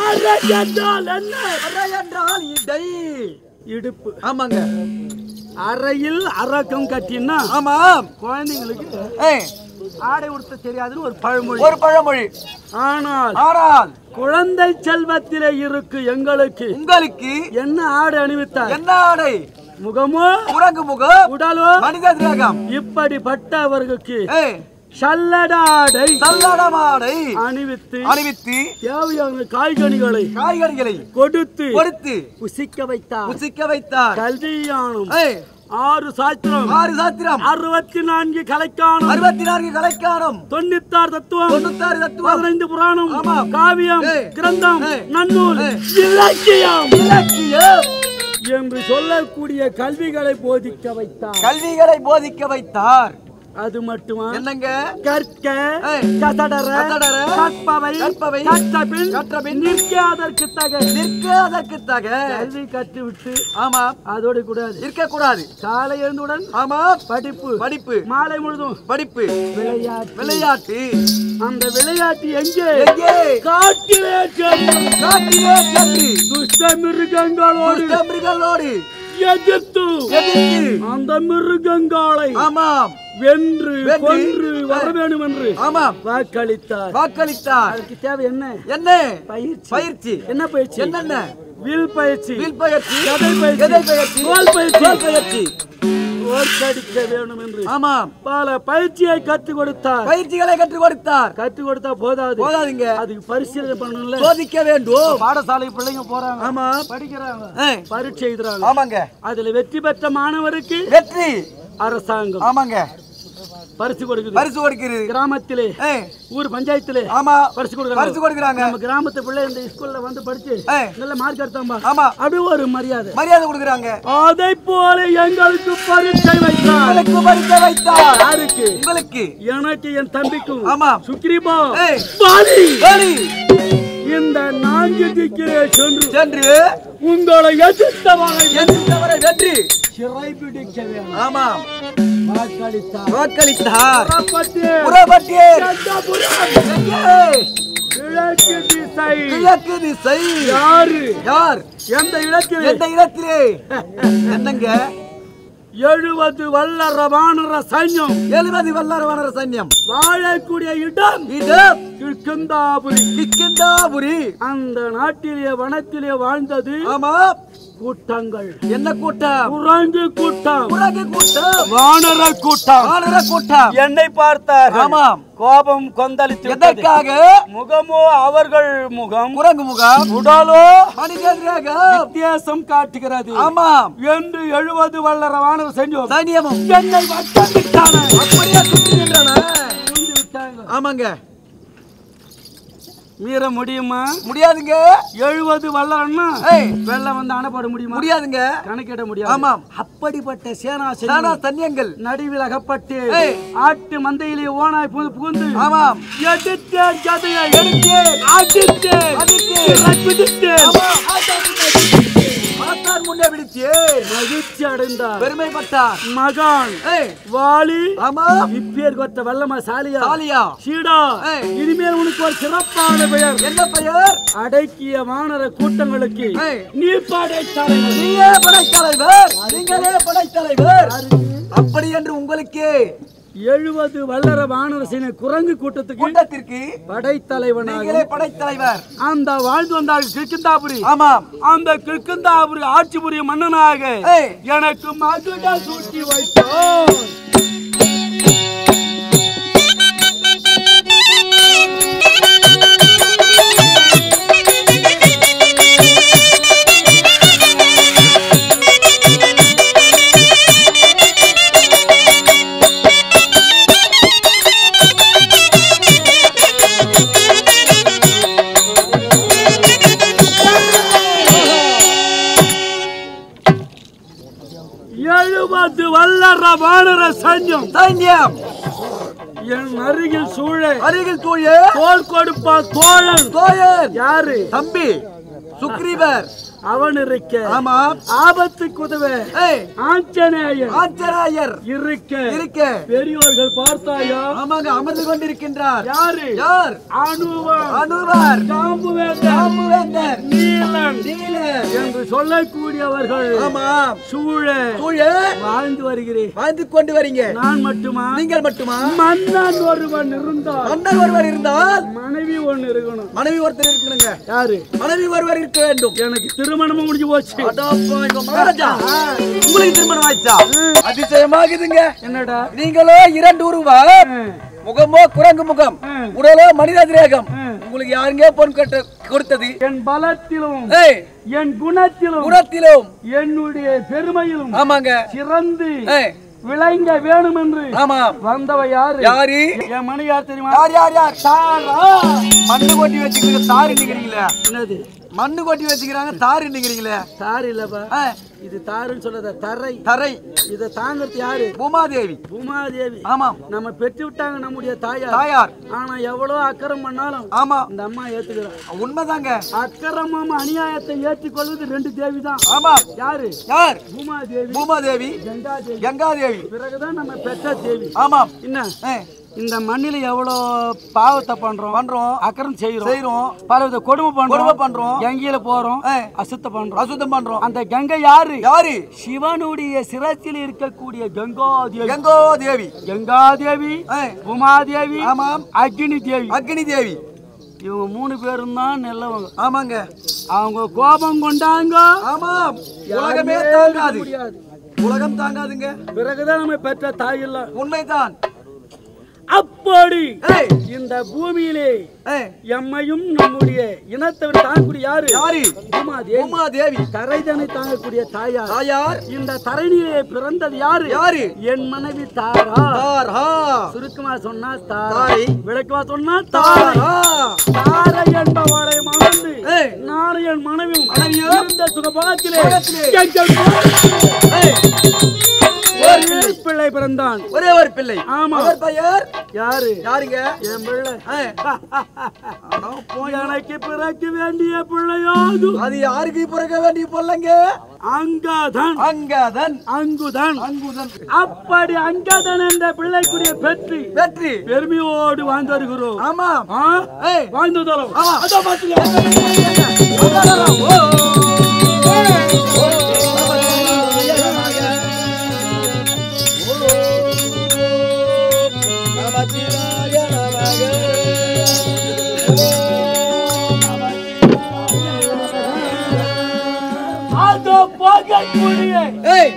அறை என்றால் என்ன அறை என்றால் இடை இடுப்பு ஆமாங்க அறையில் அரக்கம் கட்டினா ஆமாம் குழந்தைங்களுக்கு ஏய், ஆடை உடுத்த தெரியாதுன்னு ஒரு பழமொழி ஒரு பழமொழி ஆனால் ஆனால் குழந்தை செல்வத்திலே இருக்கு எங்களுக்கு உங்களுக்கு என்ன ஆடை அணிவித்தார் என்ன ஆடை முகமோ குரங்கு முகம் உடலோ மனித திரகம் இப்படிப்பட்டவர்களுக்கு ஏய், சல்லடாடை சல்லடமாடை அணிவித்து அணிவித்து தேவையான காய்கனிகளை காய்கறிகளை கொடுத்து கொடுத்து புசிக்க வைத்தார் புசிக்க வைத்தார் கல்வியானும் ஏய், ஆறு சாஸ்திரம் ஆறு சாத்திரம் அறுபத்தி நான்கு கலைக்காணும் அறுபத்தி நான்கு கலைக்கானம் தொண்ணூத்தாறு தத்துவம் தொண்ணூத்தாறு தத்துவம் பதினைந்து புராணம் ஆமாம். காவியம் ஏய். கிரந்தம் ஏய். நன்னூல் ஏய். இலக்கியம் இலக்கியம் என்று சொல்லக்கூடிய கல்விகளை போதிக்க வைத்தார் கல்விகளை போதிக்க வைத்தார் அது மட்டுமா என்னங்க கற்க ஏய். கசடர கசடர, கற்பவை கற்பவை, கற்றபின் கற்றபின், நிற்காதற்கு தக நிற்க அதற்கு தக கல்வி கற்றுவிட்டு ஆமா அதோடு கூடாது இருக்க கூடாது காலை எழுந்தவுடன் ஆமா படிப்பு படிப்பு மாலை முழுதும் படிப்பு விளையாட்டு விளையாட்டு அந்த விளையாட்டு எங்கே எங்கே காட்டிலே சென்று காட்டிலே சென்று துஷ்ட மிருகங்களோடு துஷ்ட மிருகங்களோடு எதிர்த்து எதிர்த்து அந்த மிருகங்களை ஆமாம் வென்று வென்று, கொன்று வர வேண்டும் என்று ஆமாம் வாக்களித்தார் வாக்களித்தார் அதுக்கு தேவை என்ன என்ன பயிற்சி பயிற்சி என்ன பயிற்சி என்னென்ன வில் பயிற்சி வில் பயிற்சி கதை பயிற்சி கதை பயிற்சி தோல் பயிற்சி தோல் பயிற்சி தோற்கடிக்க வேண்டும் என்று ஆமாம் பல பயிற்சியை கற்றுக் கொடுத்தார் பயிற்சிகளை கற்றுக் கொடுத்தார் கற்றுக் கொடுத்தா போதாது போதாதுங்க அதுக்கு பரிசீலனை பண்ணணும்ல சோதிக்க வேண்டும் பாடசாலை பிள்ளைங்க போறாங்க ஆமா படிக்கிறாங்க ஏய், பரீட்சை எழுதுறாங்க ஆமாங்க அதுல வெற்றி பெற்ற மாணவருக்கு வெற்றி அரசாங்கம் ஆமாங்க பரிசு கொடுக்குது பரிசு கொடுக்கிறது கிராமத்திலே ஏய், ஊர் பஞ்சாயத்திலே ஆமா பரிசு கொடுக்குறாங்க பரிசு கொடுக்குறாங்க நம்ம கிராமத்து பிள்ளை இந்த ஸ்கூல்ல வந்து படிச்சு ஏய், நல்ல மார்க் எடுத்தாம்பா ஆமா அப்படி ஒரு மரியாதை மரியாதை கொடுக்குறாங்க அதை போல எங்களுக்கு பரீட்சை வைத்தார் உங்களுக்கு பரிசு வைத்தார் யாருக்கு உங்களுக்கு எனக்கு என் தம்பிக்கும் ஆமா சுக்ரீபா ஏய். பாலி சரி இந்த நான்கு திக்கிலே சென்று சென்று உங்களை எதிர்த்தவரை எதிர்த்தவரை வெற்றி சிறை பிடிக்க வேண்டும் ஆமாம் வாக்களித்தார் வாக்களித்தார் புறப்பட்டு புறப்பட்டியே கண்டபுரம் எங்கே? கிழக்கு திசை கிழக்கு திசை யாரு யார் எந்த இடத்தில் எந்த இடத்திலே என்னங்க எழுபது வல்லர வானர சைன்யம் எழுபது வல்லாரவான சைன்யம் வாழக்கூடிய இடம் இது கிழ்கந்தாபுரி கிஷ்கிந்தாபுரி அந்த நாட்டிலே வனத்திலே வாழ்ந்தது ஆமா கூட்டங்கள் என்ன கூட்டம் குரங்கு கூட்டம் குரங்கு கூட்டம் வானர கூட்டம் வானர கூட்டம் என்னை பார்த்தார் ஆமாம் கோபம் கொந்தளித்து விட்டது. எதற்காக முகமோ அவர்கள் முகம் குரங்கு முகம் உடலோ மனிதராக வித்தியாசம் காட்டுகிறது ஆமாம் என்று எழுபது வல்லர வானர செஞ்சோம் சைனியமும் என்னை வட்டமிட்டான அப்படியே சுற்றுகின்றன புரிந்து விட்டாங்க ஆமாங்க மீற முடியுமா முடியாதுங்க எழுபது வல்லரன்னா ஏய், வெள்ளம் வந்து அணைப்பட முடியுமா முடியாதுங்க கணக்கிட முடியாது ஆமாம். அப்படிப்பட்ட சேனா சானா சைன்யம் சன்னியங்கள் நடுவில் அகப்பட்டு ஏய். ஆட்டு மந்தையிலே ஓனாய் புகுந்து புகுந்து ஆமாம் எடுத்தேன் ஜதையை எடுத்தேன். அடித்தேன் அடித்தேன். இறை பிடித்தேன் ஆமாம், பார்த்தார் முன்னே பிடிச்சு மகிழ்ச்சி அடைந்தார் பெருமைப்பட்டார் மகான் ஏய், வாலி ஆமாம் இப்பேர் கொத்த வல்லமா சாலியா சாலியா சீடா ஏய். இனிமேல் உனக்கு ஒரு சிறப்பான பெயர் என்ன பெயர் அடக்கிய வானர கூட்டங்களுக்கு ஏய். நீ படைத்தார்கள் நீயே படைத்தலைவர் நீங்களே படைத்தலைவர் அப்படி என்று உங்களுக்கு எழுபது வல்லர வானர சேனை குரங்கு கூட்டத்துக்கு கூட்டத்திற்கு படைத்தலைவனாக நீங்களே படைத்தலைவர் அந்த வாழ்ந்து வந்தார்கள் கிழக்குந்தாபுரி ஆமாம் அந்த கிழக்குந்தாபுரி ஆட்சி புரியும் மன்னனாக ஏய். எனக்கு மகுட சூட்டி வைத்தான் எழுபது வல்லர வானர சைன்யம் சைன்யம் என் அருகில் சூழ அருகில் தூய தோல் கொடுப்பா தோழன் தோயர் யாரு தம்பி சுக்ரீவர் அவன் இருக்க ஆமா ஆபத்துக்கு உதவ ஏய் ஆஞ்சநேயன் ஆஞ்சராயர் இருக்க இருக்க பெரியோர்கள் பார்த்தாயா ஆமாங்க அமர்ந்து கொண்டிருக்கின்றார் யாரு யார் அனுவன் அனுவர் ஜாம்புவேந்தன் ராமுவேந்தர் நீலன் நீல என்று சொல்லக்கூடியவர்கள் ஆமா சூழ சூழ வாழ்ந்து வருகிறேன் வாழ்ந்து கொண்டு வரீங்க நான் மட்டுமா நீங்கள் மட்டுமா மன்னன் ஒருவன் இருந்தால் மன்னர் ஒருவர் இருந்தால் மனைவி ஒண்ணு இருக்கணும் மனைவி ஒருத்தர் இருக்கணுங்க யாரு மனைவி ஒருவர் இருக்க வேண்டும் எனக்கு திருமணமும் முடிஞ்சு போச்சு அடப்பா, இங்க மகாராஜா உங்களுக்கு திருமணம் ஆயிடுச்சா அதிசயமாகுதுங்க என்னடா நீங்களோ இரண்டு உருவம் ம், முகமோ குரங்கு முகம் ம். உடலோ மனித திரேகம் ம். உங்களுக்கு யாருங்க பொன் கட்ட கொடுத்தது என் பலத்திலும் ஏய் என் குணத்திலும் குணத்திலும் என்னுடைய பெருமையிலும் ஆமாங்க சிறந்து ஏய் விளங்க வேணும் என்று ஆமா வந்தவ யாரு யாரு என் மணி யார் தெரியுமா யார் யார் யார் தாரா மண்ணு கொட்டி வச்சுக்கிறீங்க தார் நிக்கிறீங்களே என்னது மண்ணு கொட்டி வச்சுக்கிறாங்க தார் நிக்கிறீங்களே தார் இல்லப்பா ஆ, இது தாருன்னு சொல்லத தரை தரை இதை தாங்கிறது யாரு பூமாதேவி பூமாதேவி ஆமாம் நம்ம பெற்று விட்டாங்க நம்முடைய தாயார் தாயார் ஆனா எவ்வளவு அக்கறம் பண்ணாலும் ஆமா இந்த அம்மா ஏத்துக்கிறான் உண்மைதாங்க அக்கிரமம் அநியாயத்தை ஏற்றுக்கொள்வது ரெண்டு தேவி தான் ஆமா யாரு யார் பூமாதேவி பூமாதேவி கங்காதேவி கங்காதேவி பிறகுதான் நம்ம பெற்ற தேவி ஆமாம் என்ன ஏய், இந்த மண்ணில எவ்வளோ பாவத்தை பண்றோம் பண்றோம் அக்கறம் செய்யறோம் செய்றோம் பல வித கொடுமை பண்றோம் கொடுமை பண்றோம். கங்கையில போறோம் ஏய். அசுத்தம் பண்றோம் அசுத்தம் பண்றோம் அந்த கங்கை யாரு யாரு சிவனுடைய சிரத்தில் இருக்கக்கூடிய கங்காதேவி கங்கோ தேவி கங்காதேவி ஏய், உமாதேவி ஆமாம் அக்னி தேவி அக்னி தேவி இவங்க மூணு பேரும் தான் நல்லவங்க ஆமாங்க அவங்க கோபம் கொண்டாங்க ஆமாம் உலகமே யாருமே தாங்காது முடியாது. உலகம் தாங்காதுங்க பிறகுதான் நம்ம பெற்ற தாய் இல்ல உண்மைதான் அப்படி ஏய், இந்த பூமியிலே ஏய், எம்மையும் நம்முடைய இனத்தவர் தாங்கக்கூடிய யாரு யாரு பூமாதேவி பூமாதேவி தரைதனை தாங்கக்கூடிய தாயார் தாயார் இந்த தரணியிலே பிறந்தது யாரு யாரு என் மனைவி தாரா தார் ஹா சுருக்கமா சொன்னா தாரை தாரை. விளக்கமா சொன்னா தாரை தார் ஹா தாரை என்பவரை மணந்து ஏய், நான் என் மனைவியும் மனைவியும் இருந்த சுகபாகத்திலே சுகத்திலே எங்கள் ஏய், ஒரு பிள்ளை பிறந்தான் ஒரே ஒரு பிள்ளை ஆமா. அவர் பெயர் யாரு யாருங்க என் பிள்ளை ஏய், எனக்கு பிறக்க வேண்டிய பிள்ளையாது அது யாருக்கு பிறக்க வேண்டிய பிள்ளைங்க அங்கதன் அங்கதன் அங்குதன் அங்குதன் அப்படி அங்கதன் என்ற பிள்ளைக்குரிய பெற்று வெற்றி பெருமையோடு வாழ்ந்து வருகிறோம் ஆமா ஆ? ஏய், வாழ்ந்து தரோம் ஆமா. அதோ பாத்துக்க. ஓ, அதோ போகக்கூடிய ஏய்,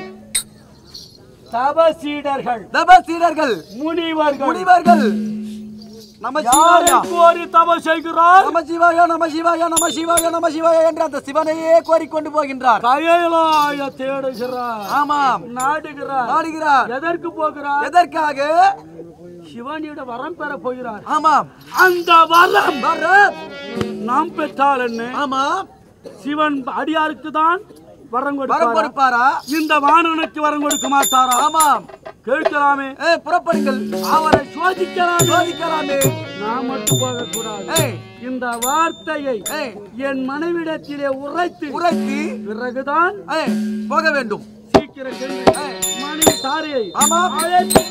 தபசீடர்கள் தபசீடர்கள் முனிவர்கள் முனிவர்கள் நம யாரை சிவாயா கோரி தப செய்கிறார் நம சிவாயா நம சிவாயா நம சிவாயா நம சிவாயா என்று அந்த சிவனையே கோரிக்கொண்டு போகின்றார் கையிலாய தேடுகிறார் ஆமாம் நாடுகிறார் நாடுகிறார் எதற்கு போகிறார் எதற்காக சிவனியோட வரம் பெற போகிறார் ஆமாம் அந்த வரம் பரத் நாம் பெற்றால் என்ன ஆமாம் சிவன் அடியாருக்கு தான் வரம் வரம் கொடுப்பார் கொடுப்பாரா இந்த வானனுக்கு வரம் கொடுக்க மாட்டாரா ஆமாம் கேட்கலாமே ஏ புறப்படுங்கள் அவரை சோதிக்கலாமே சோதிக்கலாமே நாம் மட்டும் போகக்கூடாது ஏய் இந்த வார்த்தையை ஏய் என் மனைவிடத்திலே உரைத்து உரைத்து பிறகுதான் ஏய் போக வேண்டும் சீக்கிரம் சென்று மனைவி தாரையை ஆமாம் அழைத்து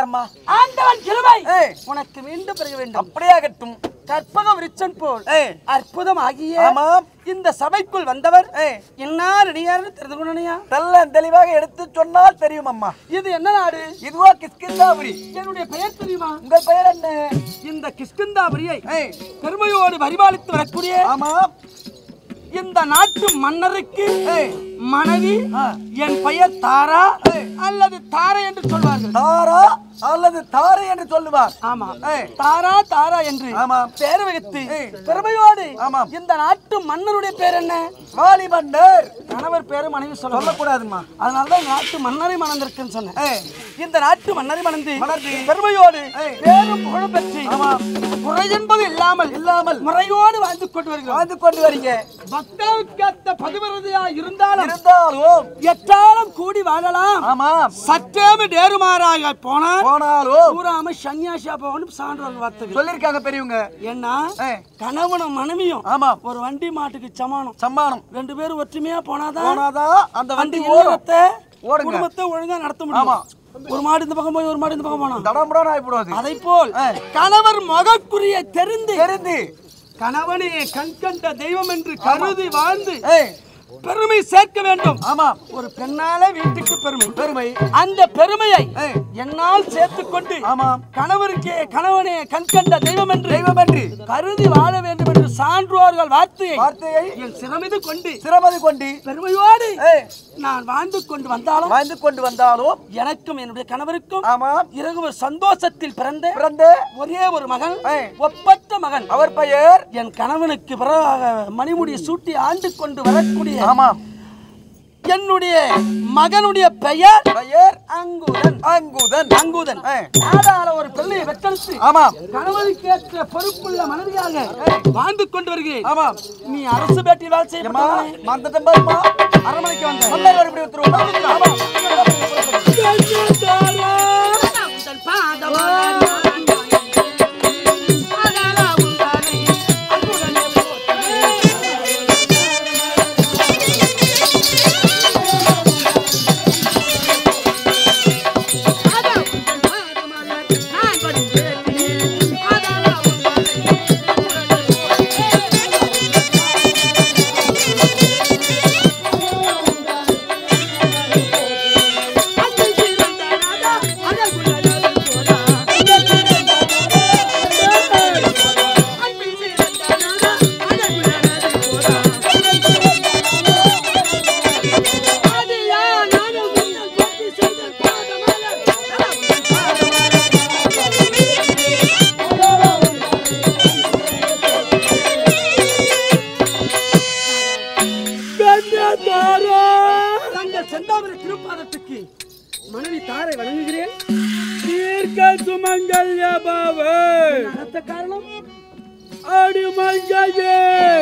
அம்மா ஆண்டவன் கிருபை ஏய். உனக்கு மீண்டும் பெருக வேண்டும் அப்படியாகட்டும் கற்பக விருச்சன் போல் ஏய். அற்புதம் ஆகிய ஆமாம். இந்த சபைக்குள் வந்தவர் ஏய். இன்னார் இடியார்னு தெரிந்து கொண்டனையா நல்ல தெளிவாக எடுத்து சொன்னால் தெரியும் அம்மா இது என்ன நாடு இதுவா கிஸ்கிந்தாபுரி என்னுடைய பெயர் தெரியுமா உங்கள் பெயர் என்ன இந்த கிஷ்கிந்தாபுரியை ஏய், பெருமையோடு பரிபாலித்து வரக்கூடிய ஆமாம் இந்த நாட்டு மன்னருக்கு ஏய், மனைவி ஆ. என் பெயர் தாரா ஏய். அல்லது தாரை என்று சொல்வார்கள் தாரா அல்லது தாரை என்று சொல்லுவார் ஆமா ஏய். தாரா தாரா என்று ஆமாம். பேர் வைத்து ஏய். பெருமையோடு ஆமாம். இந்த நாட்டு மன்னருடைய பேர் என்ன வாலி மன்னர் கணவர் பேரு மனைவி சொல்ல சொல்லக்கூடாதுமா அதனாலதான் இந்த நாட்டு மன்னரை மணந்திருக்குன்னு சொன்னேன் ஏய், இந்த நாட்டு மன்னரை மணந்து மணந்து பெருமையோடு ஏய். பேரும் புகழும் பெற்று ஆமாம். குறை என்பது இல்லாமல் இல்லாமல் முறையோடு வாழ்ந்து கொண்டு வருகிறோம் வாழ்ந்து கொண்டு வரீங்க பக்தவுக்கேத்த பதிவிரதையா இருந்தாலும் இருந்தாலும் எட்டாலும் கூடி வாழலாம் ஆமாம் சற்றேம நேருமாறாக போனால் போனாலும் கூறாம சன்னியாசியா போகணும் சான்றோர்கள் வார்த்தைகள் சொல்லிருக்காங்க பெரியவங்க ஏன்னா ஏய், கணவனும் மனைவியும் ஆமாம் ஒரு வண்டி மாட்டுக்கு சமானம் சம்மானம் ரெண்டு பேரும் ஒற்றுமையா போனாதான் போனாதான் அந்த அந்த வண்டி ஓடும் இல்லறத்தை ஓடுங்க. குடும்பத்தை ஒழுங்கா நடத்த ஆமா. முடியும் ஒரு மாடு இந்த பக்கம் போய் ஒரு மாடு இந்த பக்கம் போனா தடம்புடன் ஆகிப்படாது அதை போல் ஆ. கணவர் முகக்குரிய தெரிந்து தெரிந்து கணவனே கண் கண்ட தெய்வம் என்று கருதி வாழ்ந்து ஏய் பெருமை சேர்க்க வேண்டும் ஆமாம் ஒரு பெண்ணால வீட்டுக்கு பெருமை பெருமை அந்த பெருமையை ஏய் என்னால் சேர்த்துக் கொண்டு ஆமாம் கணவருக்கே கணவனே கண் கண்ட தெய்வம் என்று தெய்வம் என்று கருதி வாழ வேண்டும் என்று சான்றோர்கள் வார்த்தையை வார்த்தையை என் சிரமிது கொண்டு சிரமதி கொண்டு பெருமையோடு ஏய் நான் வாழ்ந்து கொண்டு வந்தாலும் வாழ்ந்து கொண்டு வந்தாலும் எனக்கும் என்னுடைய கணவருக்கும் ஆமாம் இறகு ஒரு சந்தோஷத்தில் பிறந்த பிறந்த ஒரே ஒரு மகன் ஏய். ஒப்பற்ற மகன் அவர் பெயர் என் கணவனுக்கு பிறகு மணிமுடியை சூட்டி ஆண்டு கொண்டு வரக்கூடிய ஆமாம் என்னுடைய மகனுடைய பெயர் பெயர் அங்குதன் அங்குதன் அங்குதன் ஏய். ஆதார ஒரு பிள்ளையை பெற்றெடுத்து ஆமாம் கணவனுக்கேற்ற பொறுப்புள்ள மனைவியாக வாழ்ந்து கொண்டு வருகிறேன் ஆமாம் நீ அரசு பேட்டி வேலை ஏம்மா செய்ய மந்தட்டம் பாருமா அரண்மனைக்கு வந்த மன்னர் இப்படி ஒருத்தர் ஆமாம் தங்கள் செந்தாமரை திருப்பாதத்துக்கு மனைவி தாரை வழங்குகிறேன் தீர்க்க சுமங்கல்ய பாவே அடுத்த காரணம் அடிமங்கையே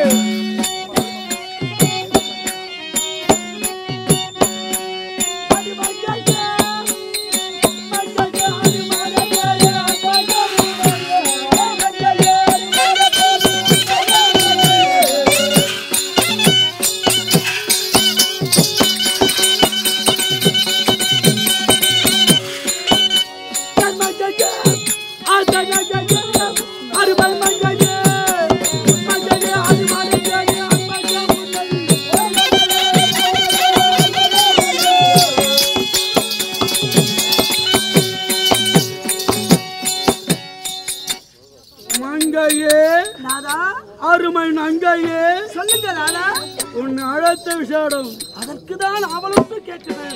மங்கையே நாதா அருமை நங்கையே சொல்லுங்க நாதா உன் அழைத்த விஷாடம் அதற்கு தான் அவளுக்கு கேட்கிறேன்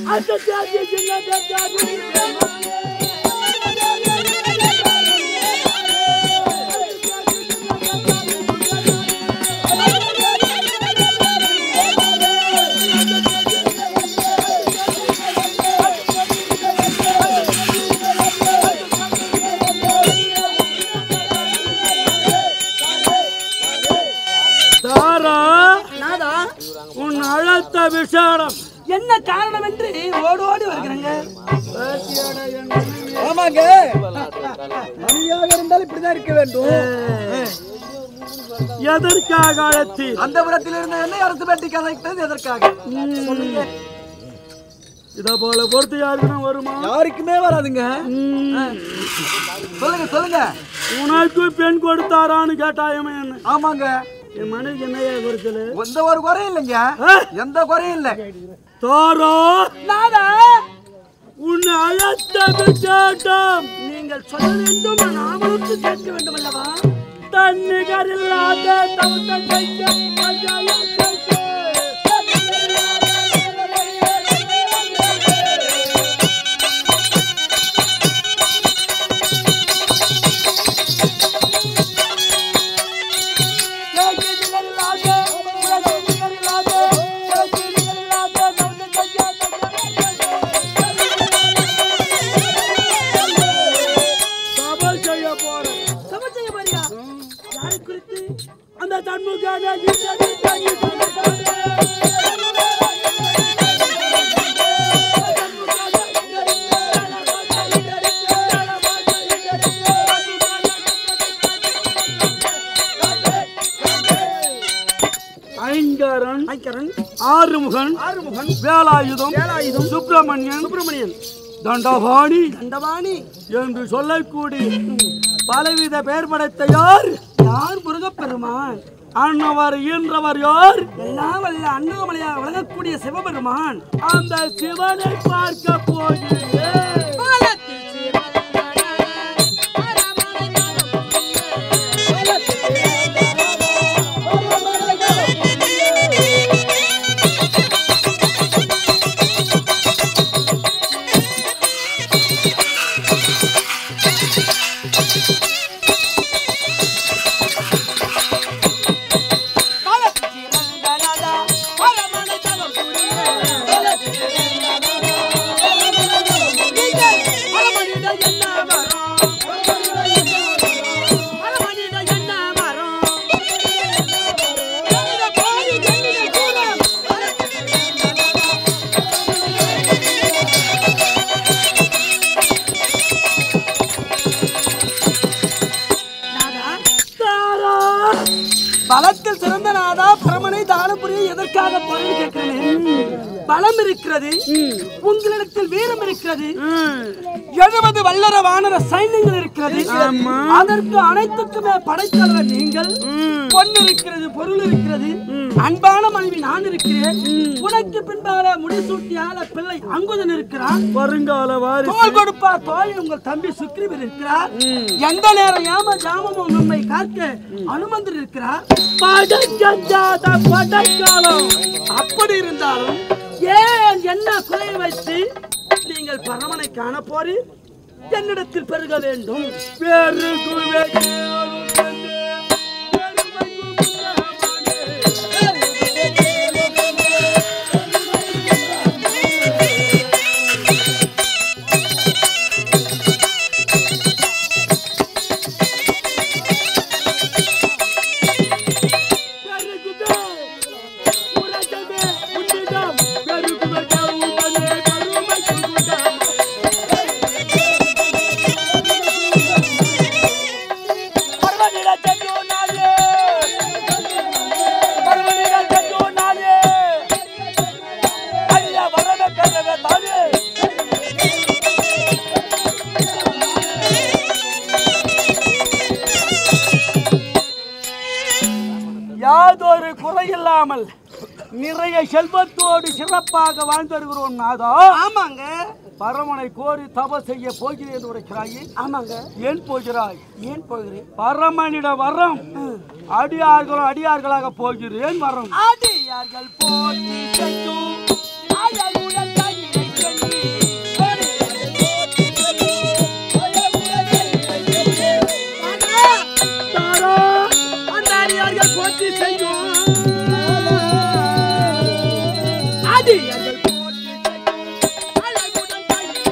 தாரா நாதா உன் அழைத்த விஷாடம் என்ன காரணம் என்று ஓடோடி வருகிறேங்க ஆமாங்க மணியாக இருந்தால் இப்படிதான் இருக்க வேண்டும் எதற்காக அழைத்தீர் அந்த புறத்தில் இருந்த என்னை அரசு பேட்டி கதைத்தது எதற்காக சொல்லுங்க இத போல பொறுத்து யாருக்குன்னா வருமா யாருக்குமே வராதுங்க ம். சொல்லுங்க சொல்லுங்க உனக்கு பெண் கொடுத்தாரான்னு கேட்டாயமே என்ன ஆமாங்க என் மனைவிக்கு என்னையா குறைச்சல் எந்த ஒரு குறையும் இல்லைங்க எந்த குறையும் இல்லை தாரா நாதா உன்னை அழைத்தது கேட்டோம் நீங்கள் சொல்ல வேண்டும் நான் ஆவலுக்கு கேட்க வேண்டும் அல்லவா தன்னிகர் இல்லாத தவத்த கைய கையால கைய. சபை செய்ய போறேன் சமச்சைய பாரியா யாரை குறித்து அந்த தன்முகான கீதத்தை தங்கி ஐங்கரன் ஐக்கரன் ஆறுமுகன் ஆறுமுகன் வேலாயுதம் வேலாயுதம் சுப்பிரமணியன் சுப்பிரமணியன் தண்டபாணி தண்டவாணி என்று சொல்லக்கூடிய பலவித பெயர் படைத்த யார் யார் முருகப்பெருமான் அன்னவர் ஈன்றவர் யார் எல்லாம் வல்ல அண்ணாமலையாக வழங்கக்கூடிய சிவபெருமான் அந்த சிவனை பார்க்க போகிறேன் தாரா பலத்தில் சிறந்த நாதா பரமனை தானபுரிய எதற்காக போறேன்னு கேட்கிறேன் பலம் இருக்கிறது உங்களிடத்தில் வீரம் இருக்கிறது எழுபது வல்லர வானர சைன்யங்கள் இருக்கிறது ஆமா. அதற்கு அனைத்துக்குமே படைத்தலைவர் நீங்கள் பொண்ணு இருக்கிறது பொருள் இருக்கிறது அன்பான மனைவி நான் இருக்கிறேன் உனக்கு பின்பால முடிசூட்டியால பிள்ளை அங்குதன் இருக்கிறான் வருங்கால வாரிசு தோல் கொடுப்பா தோழி உங்கள் தம்பி சுக்ரீவன் இருக்கிறார் எந்த நேரம் ஏம ஜாமமும் நம்மை காக்க அனுமந்தர் இருக்கிறார் படைக்காத படைக்காலம் அப்படி இருந்தாலும் ஏன் என்ன குறை வைத்து நீங்கள் பரமனை காண போறீர் என்னிடத்தில் பெருக வேண்டும் பெருகு வெற்றியாலும் கண்டே, பெருமைக்கும் உலகமானே. பெருகுவே, உலகமே உன்னிடம், பெருகுவதே உடனே பெருமைக்கு உண்டாம். யாதொரு குறையில்லாமல் நிறைய செல்வத்தோடு சிறப்பாக வாழ்ந்திருக்கிறோம் நாதா ஆமாங்க பரமனை கோரி தவ செய்ய போகிறேன் என்று உரைக்கிறாயே ஆமாங்க ஏன் போகிறாய் ஏன் போகிறேன் பரமனிட வரம் அடியார்களும் அடியார்களாக போகிறேன் வரம் ஆடியார்கள் போற்றி செய்யும் அழகுடன் கையிலை சென்றி தாரா, அந்த அடியார்கள் போற்றி செய்யும் அடியார்கள் போற்றி செய்யும் அழகுடன் கையிலை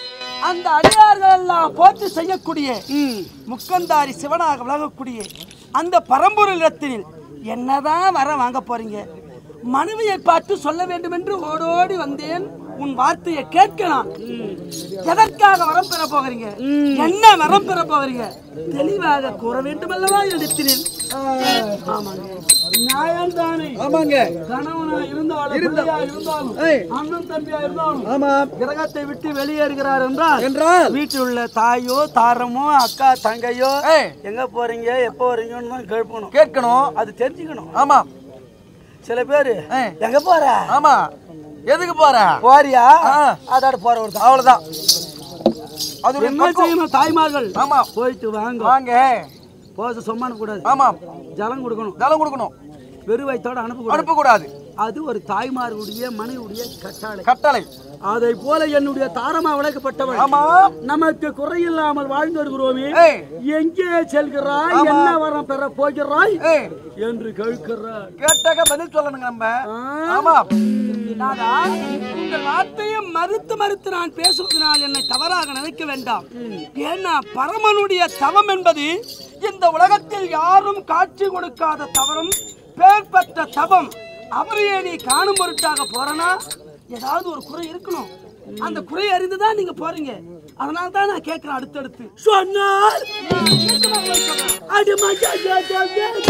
அந்த அடியார்கள் எல்லாம் போற்றி செய்யக்கூடிய முக்கந்தாரி சிவனாக விளங்கக்கூடிய அந்த பரம்பொருளிடத்தில் என்னதான் வர வாங்க போறீங்க மனைவியை பார்த்து சொல்ல வேண்டும் என்று ஓடோடி வந்தேன் உன் வார்த்தையை கேட்கலாம் எதற்காக வரம் பெற போகிறீங்க என்ன வரம் பெற போகிறீங்க தெளிவாக கூற வேண்டும் அல்லவா எடுத்தினேன் ஆமாங்க நியாயம் தானே ஆமாங்க கணவனா இருந்தாலும் பிள்ளையா இருந்தாலும் ஏய். அண்ணன் தம்பியா இருந்தாலும் ஆமா கிரகத்தை விட்டு வெளியேறுகிறார் என்றால் என்றால் வீட்டில் உள்ள தாயோ தாரமோ அக்கா தங்கையோ ஏய். எங்க போறீங்க எப்போ வரீங்கன்னு தான் கேட்கணும் கேட்கணும் அது தெரிஞ்சுக்கணும் ஆமா சில பேரு ஏய். எங்க போற ஆமா எதுக்கு போற போறியா ஆ. அதோட போற ஒரு அவ்வளவுதான் அது ஒரு என்ன பக்குவம். செய்யணும் தாய்மார்கள் ஆமா போயிட்டு வாங்க வாங்க போச சொம்மான கூடாது ஆமா ஜலம் கொடுக்கணும் தலம் கொடுக்கணும் வெறும் வயிற்றோட அனுப்பக்கூடாது அனுப்பக்கூடாது அது ஒரு தாய்மார்களுடைய மனைவியுடைய கட்டாளை கட்டளை அதை போல என்னுடைய தாரமா விளக்கப்பட்டவள் ஆமா நமக்கு குறையில்லாமல் வாழ்ந்து வருகிறோமே ஏய் எங்கே செல்கிறாய் ஆமா. என்ன வரம் பெற போகிறாய் ஏய் என்று கேட்கிறார் கேட்டாக்க பதில் சொல்லணுங்க நம்ம ஆ. ஆமா நாதா, உங்கள் வார்த்தையை மறுத்து மறுத்து நான் பேசுவதனால் என்னை தவறாக நினைக்க வேண்டாம் ஏன்னா பரமனுடைய தவம் என்பது இந்த உலகத்தில் யாரும் காட்சி கொடுக்காத தவறும் பேர் பெற்ற தவம் அவரையே நீ காணும் பொருட்டாக போறனா ஏதாவது ஒரு குறை இருக்கணும் அந்த குறை அறிந்துதான் நீங்க போறீங்க அதனால தான் நான் கேட்கிறேன் அடுத்தடுத்து சொன்னார் நான் கேட்கமா போய் சொல்றேன். அது மஜா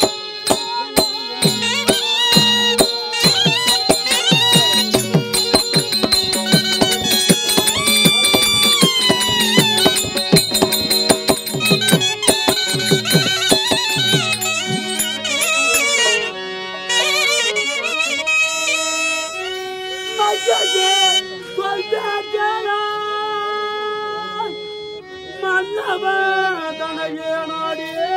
மன்னவதனையே நாடியே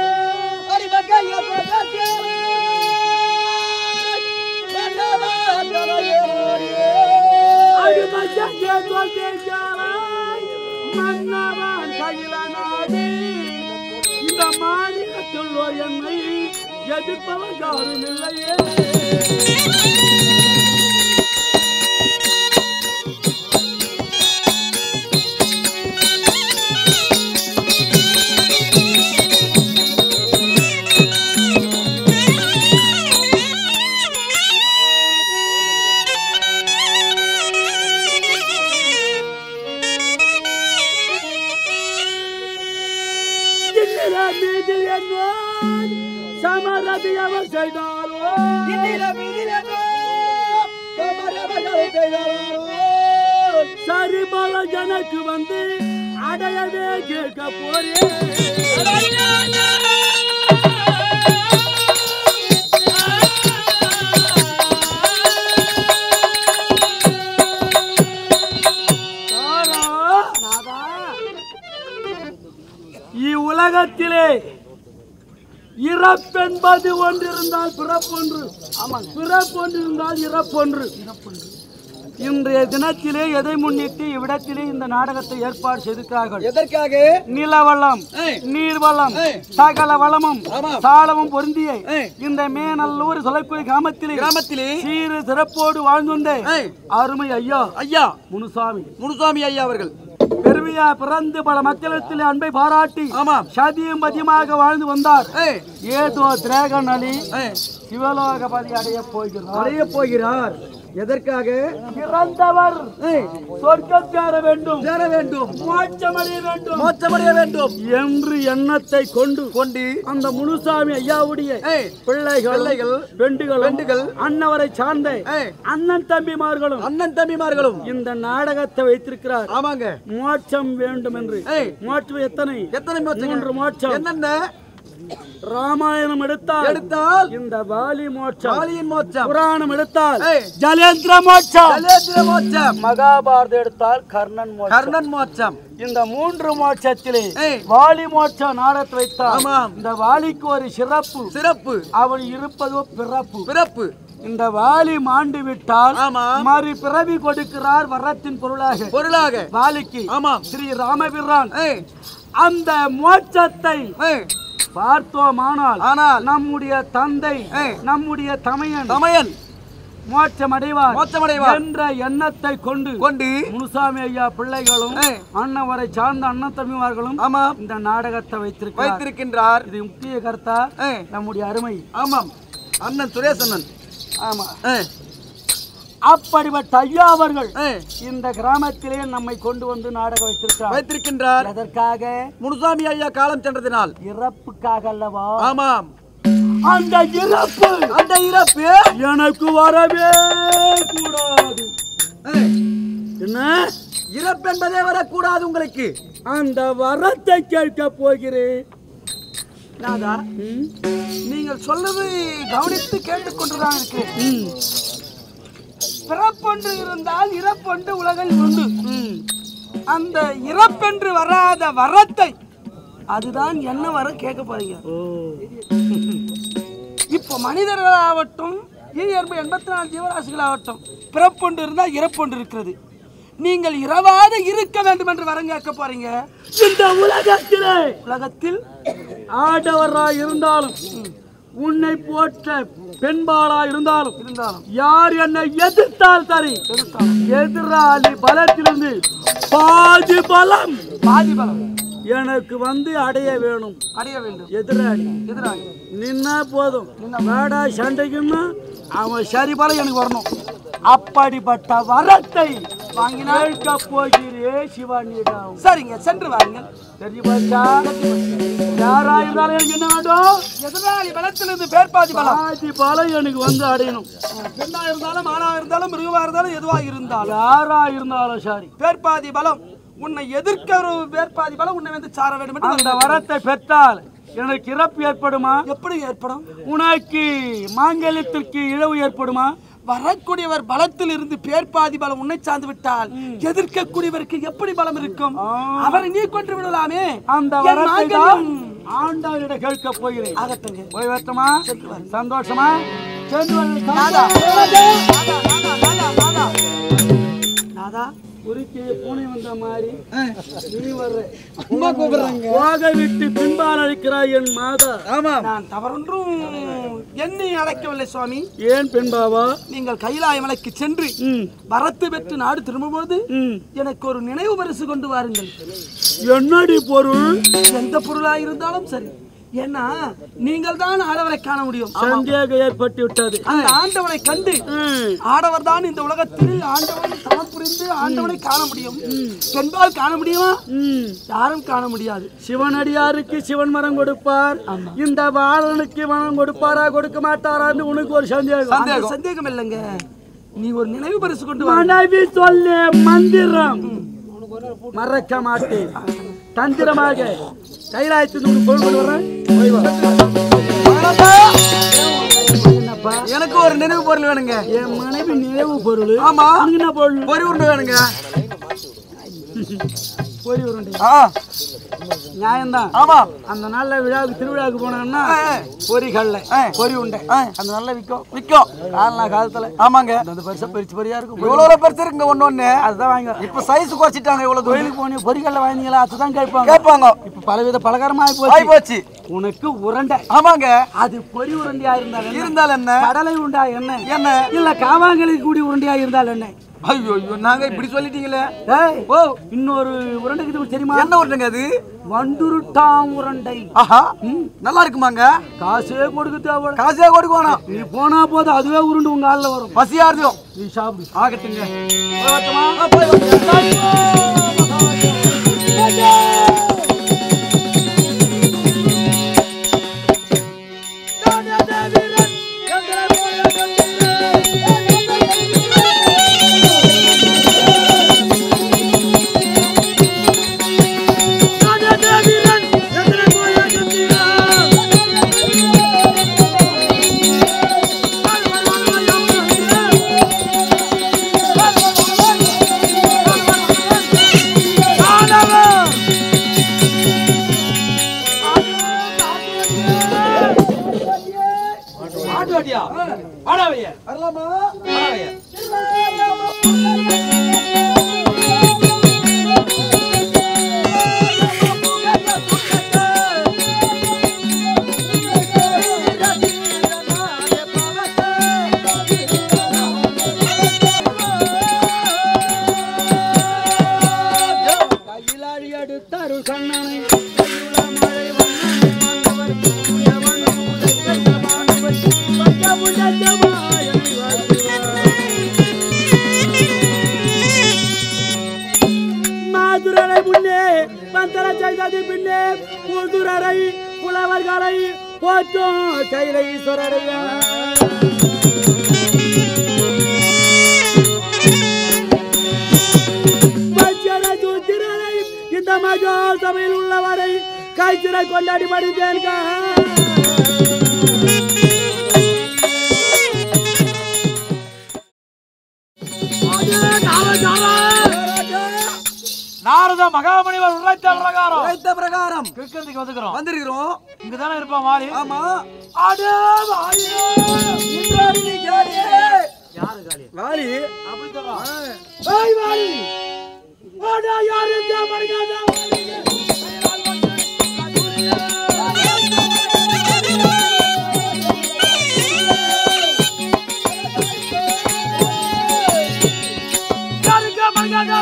அடிமச்சங்கே சொல்கிறாய் மன்னவன் கையில நாடி இந்த மாநிலத்துள்ளோர் என்னை எதிர்ப்பவன் யாரும் இல்லையே இன்னில மீது என்னோன் சமரதி அவர் செய்தாரோ சரி போல எனக்கு வந்து அடையவே கேட்க போறேன் நாதா, இவ்வுலகத்திலே இறப்பென்பது ஒன்று இருந்தால் பிறப்பொன்று ஆமாங்க பிறப்பொன்று இருந்தால் இறப்பொன்று இன்றைய தினத்திலே எதை முன்னிட்டு இவ்விடத்திலே இந்த நாடகத்தை ஏற்பாடு செய்திருக்கிறார்கள் எதற்காக நிலவளம் ஏய். நீர்வளம் ஏய். சகல வளமும் ஆமாம். சாலமும் பொருந்திய ஏய். இந்த மேநல்லூர் சொல்லக்கூடிய கிராமத்திலே கிராமத்திலே சீரு சிறப்போடு வாழ்ந்து வந்த ஏய். அருமை ஐயா ஐயா முனுசாமி முனுசாமி ஐயா அவர்கள் பெருமையா பிறந்து பல மக்களிடத்தில் அன்பை பாராட்டி ஆமாம் சதியும் பதியமாக வாழ்ந்து வந்தார் ஏய் ஏதோ திரேகன் அலி ஏய் சிவலோகபதி அடைய போகிறார் அடைய போகிறார் எதற்காக இறந்தவர் ஏய் சொர்க்கம் சேர வேண்டும் சேர வேண்டும் மோட்சமடைய வேண்டும் மோட்சமடைய வேண்டும் என்று எண்ணத்தை கொண்டு கொண்டு அந்த முனுசாமி ஐயாவுடைய ஏய் பிள்ளைகள் பிள்ளைகள், பெண்டுகள் பெண்டுகள், அன்னவரை சார்ந்த ஏய் அண்ணன் தம்பிமார்களும் அண்ணன் தம்பிமார்களும் இந்த நாடகத்தை வைத்திருக்கிறார் ஆமாங்க மோட்சம் வேண்டும் என்று ஏய் மோட்சம் எத்தனை எத்தனை மோட்சங்க? மூன்று மோட்சம் என்னென்ன ராமாயணம் எடுத்தால் எடுத்தால் இந்த வாலி மோட்சம் காளியின் மோட்சம் புராணம் எடுத்தால் ஏய் ஜலேந்திர மோட்சம் கலேந்திர மோட்சம் மகாபாரதம் எடுத்தால் கர்ணன் மோட்சம் கர்ணன் மோட்சம் இந்த மூன்று மோட்சத்திலே ஏய் வாலி மோட்சம் நாடத்தை வைத்தால் ஆமாம். இந்த வாலிக்கு ஒரு சிறப்பு சிறப்பு அவன் இருப்பதோ பிறப்பு பிறப்பு இந்த வாலி மாண்டு விட்டால் ஆமா மறு பிறவி கொடுக்கிறார் வரத்தின் பொருளாக பொருளாக வாலிக்கு ஆமாம் ஸ்ரீ ராமபிரான் ஏய் அந்த மோட்சத்தை ஏய் பார்த்தோமானால் ஆனால் நம்முடைய தந்தை ஏய். நம்முடைய தமையன் தமையன் மோட்சம் அடைவார் மோட்சமடைவார். என்ற எண்ணத்தை கொண்டு கொண்டு முனுசாமி ஐயா பிள்ளைகளும் ஆ. அண்ணவரை சார்ந்த அண்ணன் தம்பிமார்களும் ஆமாம் இந்த நாடகத்தை வைத்திருக்கிறார் வைத்திருக்கின்றார் இது முக்கிய கருத்தா ஆ, நம்முடைய அருமை ஆமாம் அண்ணன் சுரேஷ் அண்ணன் ஆமா ஆ, அப்படிப்பட்ட ஐயா அவர்கள் ஆ, இந்த கிராமத்திலே நம்மை கொண்டு வந்து நாடகம் வைத்திருக்கிறார் வைத்திருக்கின்றார் எதற்காக முனுசாமி ஐயா காலம் சென்றதினால் இறப்புக்காக அல்லவா ஆமாம் அந்த இறப்பு அந்த இறப்பு எனக்கு வரவே கூடாது ஆ, என்ன இறப்பு என்பதே வரக்கூடாது உங்களுக்கு அந்த வரத்தை கேட்க போகிறேன் நாதா ம், நீங்கள் சொல்வது கவனித்து கேட்டுக்கொண்டுதான் இருக்கிறேன் ம், பிறப்பொன்று இருந்தால் இறப்பொன்று உலகில் உண்டு ம். அந்த இறப்பென்று வராத வரத்தை அதுதான் என்ன வர கேட்க போறீங்க ஓ இப்போ மனிதர்களாகட்டும் இயற்பு எண்பத்தி நாலு ஜீவராசிகளாகட்டும் பிறப்பொன்று இருந்தால் இறப்பொன்று இருக்கிறது நீங்கள் இரவாத இருக்க வேண்டும் என்று வரம் கேட்க போறீங்க இந்த உலகத்திலே உலகத்தில் ஆடவராய் இருந்தாலும் உன்னை போற்ற பெண்பாளா இருந்தாலும் இருந்தாலும் யார் என்னை எதிர்த்தால் சரி எதிர்த்தாலும் எதிராளி பலத்திலிருந்து பாதி பலம் பாதி பலம் எனக்கு வந்து அடைய வேணும் அடைய வேண்டும் எதிராளி எதிராக நின்னா போதும் வேடா சண்டைக்குன்னா அவன் சரி பலம் எனக்கு வரணும் அப்படிப்பட்ட வரத்தை வாங்கினால் கேட்க போகிறே சிவானியிடம் சரிங்க சென்று வாருங்கள் தெரிஞ்சு போச்சா யாரா இருந்தாலும் எனக்கு என்ன வேண்டும் எதிராளி பலத்திலிருந்து பேர்பாதி பலம் பாதி பலம் எனக்கு வந்து அடையணும் பெண்ணா இருந்தாலும் ஆணா இருந்தாலும் மிருகமா இருந்தாலும் எதுவாக இருந்தாலும் யாரா இருந்தாலும் சரி பேர்பாதி பலம் உன்னை எதிர்க்க ஒரு பேர்பாதி பலம் உன்னை வந்து சார வேண்டும் என்று அந்த வரத்தை பெற்றால் எனக்கு இறப்பு ஏற்படுமா எப்படி ஏற்படும் உனக்கு மாங்கல்யத்திற்கு இழவு ஏற்படுமா வரக்கூடியவர் பலத்தில் இருந்து பேர்பாதி பலம் உன்னை சார்ந்து விட்டால் எதிர்க்கக்கூடியவருக்கு எப்படி பலம் இருக்கும் அவரை நீ கொன்று விடலாமே அந்த என் வரத்தை தான் மாங்கல்யம் ஆண்டவரிடம் கேட்க போகிறேன் ஆகட்டுங்க போய் வரட்டுமா சந்தோஷமா சென்று வருகிறேன். நாதா. நாதா, நாதா, நாதா, நாதா. நாதா குறுக்கே பூனை வந்த மாதிரி நீ வர்ற அம்மா கூப்பிடுறாங்க போக விட்டு பின்பால் அழைக்கிறாய் என் மாதா ஆமாம் நான் தவறொன்றும் எண்ணி அழைக்கவில்லை சுவாமி ஏன் பெண்பாவா நீங்கள் கைலாய மலைக்கு சென்று ம் வரத்து பெற்று நாடு திரும்பும்போது ம் எனக்கு ஒரு நினைவு பரிசு கொண்டு வாருங்கள் என்னடி பொருள் எந்த பொருளா இருந்தாலும் சரி ஏன்னா நீங்கள் தான் ஆடவரை காண முடியும் சந்தேகம் ஏற்பட்டு விட்டது அந்த ஆண்டவனை கண்டு ம். ஆடவர் தான் இந்த உலகத்தில் ஆண்டவன் தவம் புரிந்து ஆண்டவனை காண முடியும் பெண்பால் காண முடியுமா ம். யாரும் காண முடியாது சிவனடியாருக்கு சிவன் மரம் கொடுப்பார் இந்த பாலனுக்கு மரம் கொடுப்பாரா கொடுக்க மாட்டாரான்னு உனக்கு ஒரு சந்தேகம் அந்த சந்தேகம் இல்லைங்க நீ ஒரு நினைவு பரிசு கொண்டு வா மனைவி சொல்ல மந்திரம் மறக்க மாட்டேன் தந்திரமாக கைலாயத்துக்கு உனக்கு பொருள் கொண்டு வரேன் போய் வா. என்னப்பா எனக்கு ஒரு நினைவு பொருள் வேணுங்க என் மனைவி நினைவு பொருள் ஆமா உனக்கு என்ன பொருள் பொறி உருண்டை வேணுங்க பொறி உருண்டை ஆ நியாயம்தான் ஆமா அந்த நாள்ல விழாவுக்கு திருவிழாவுக்கு போனோம்னா ஆ, ஆ. பொறி கடலை ஆ. பொறி உண்டை ஆ. அந்த நாள்ல விற்கும் விற்கும் காலனா காலத்துல ஆமாங்க அந்த பெருசா பெருசு பொரியா இருக்கும் இவ்வளவு பெருசு இருக்குங்க ஒண்ணு ஒண்ணு அதுதான் வாங்க இப்ப சைஸ் குறைச்சிட்டாங்க இவ்வளவு தூரம் கோயிலுக்கு போனீங்க பொரிக்கல்ல வாங்கினீங்களா அதுதான் கேட்பாங்க கேட்பாங்க இப்ப பலவித பலகாரமா ஆகி ஆகி போச்சு போச்சு உனக்கு உருண்டை ஆமாங்க அது பொரி உருண்டையா இருந்தால் என்ன இருந்தால் என்ன கடலை உண்டா என்ன என்ன இல்ல காவாங்கலி கூடி உருண்டையா இருந்தால் என்ன ஐயோ ஐயோ நாங்க இப்படி சொல்லிட்டீங்களே ஏய் ஓ இன்னொரு உருண்டைக்கு இது தெரியுமா என்ன உருண்டுங்க அது வண்டுருட்டாம் உருண்டை ஆஹா நல்லா இருக்குமாங்க காசே கொடுக்க தேவை காசே கொடுக்கணும் நீ போனா போதும் அதுவே உருண்டு உங்க ஆள்ல வரும் பசியா இருந்தோம் நீ சாப்பிடு ஆகட்டுங்க போய் வரட்டுமா? ஆ, போய் வாங்க. ஆ போது பின்னே புதுரரை புலவர்களை போற்றும் கைலைஸ்வரரையா வச்சர சூத்திரரை இந்த மகா சபையில் உள்ளவரை கைச்சிறை கொண்டாடி படித்தேன் நாரத மகாமணிவர் உரைத்த பிரகாரம் வைத்த பிரகாரம் கிருஷ்ணத்துக்கு வந்துக்கிறோம் வந்திருக்கிறோம் இங்கதானே இருப்பான் வாலி ஆமா அடே வாலி இன்றாடி நீ யாரு? யாரு காலி வாலி அப்படி சொல்றான் ஏய் வாலி அடா யாருக்கு மணிகாதா யாருக்கு மணிகாதா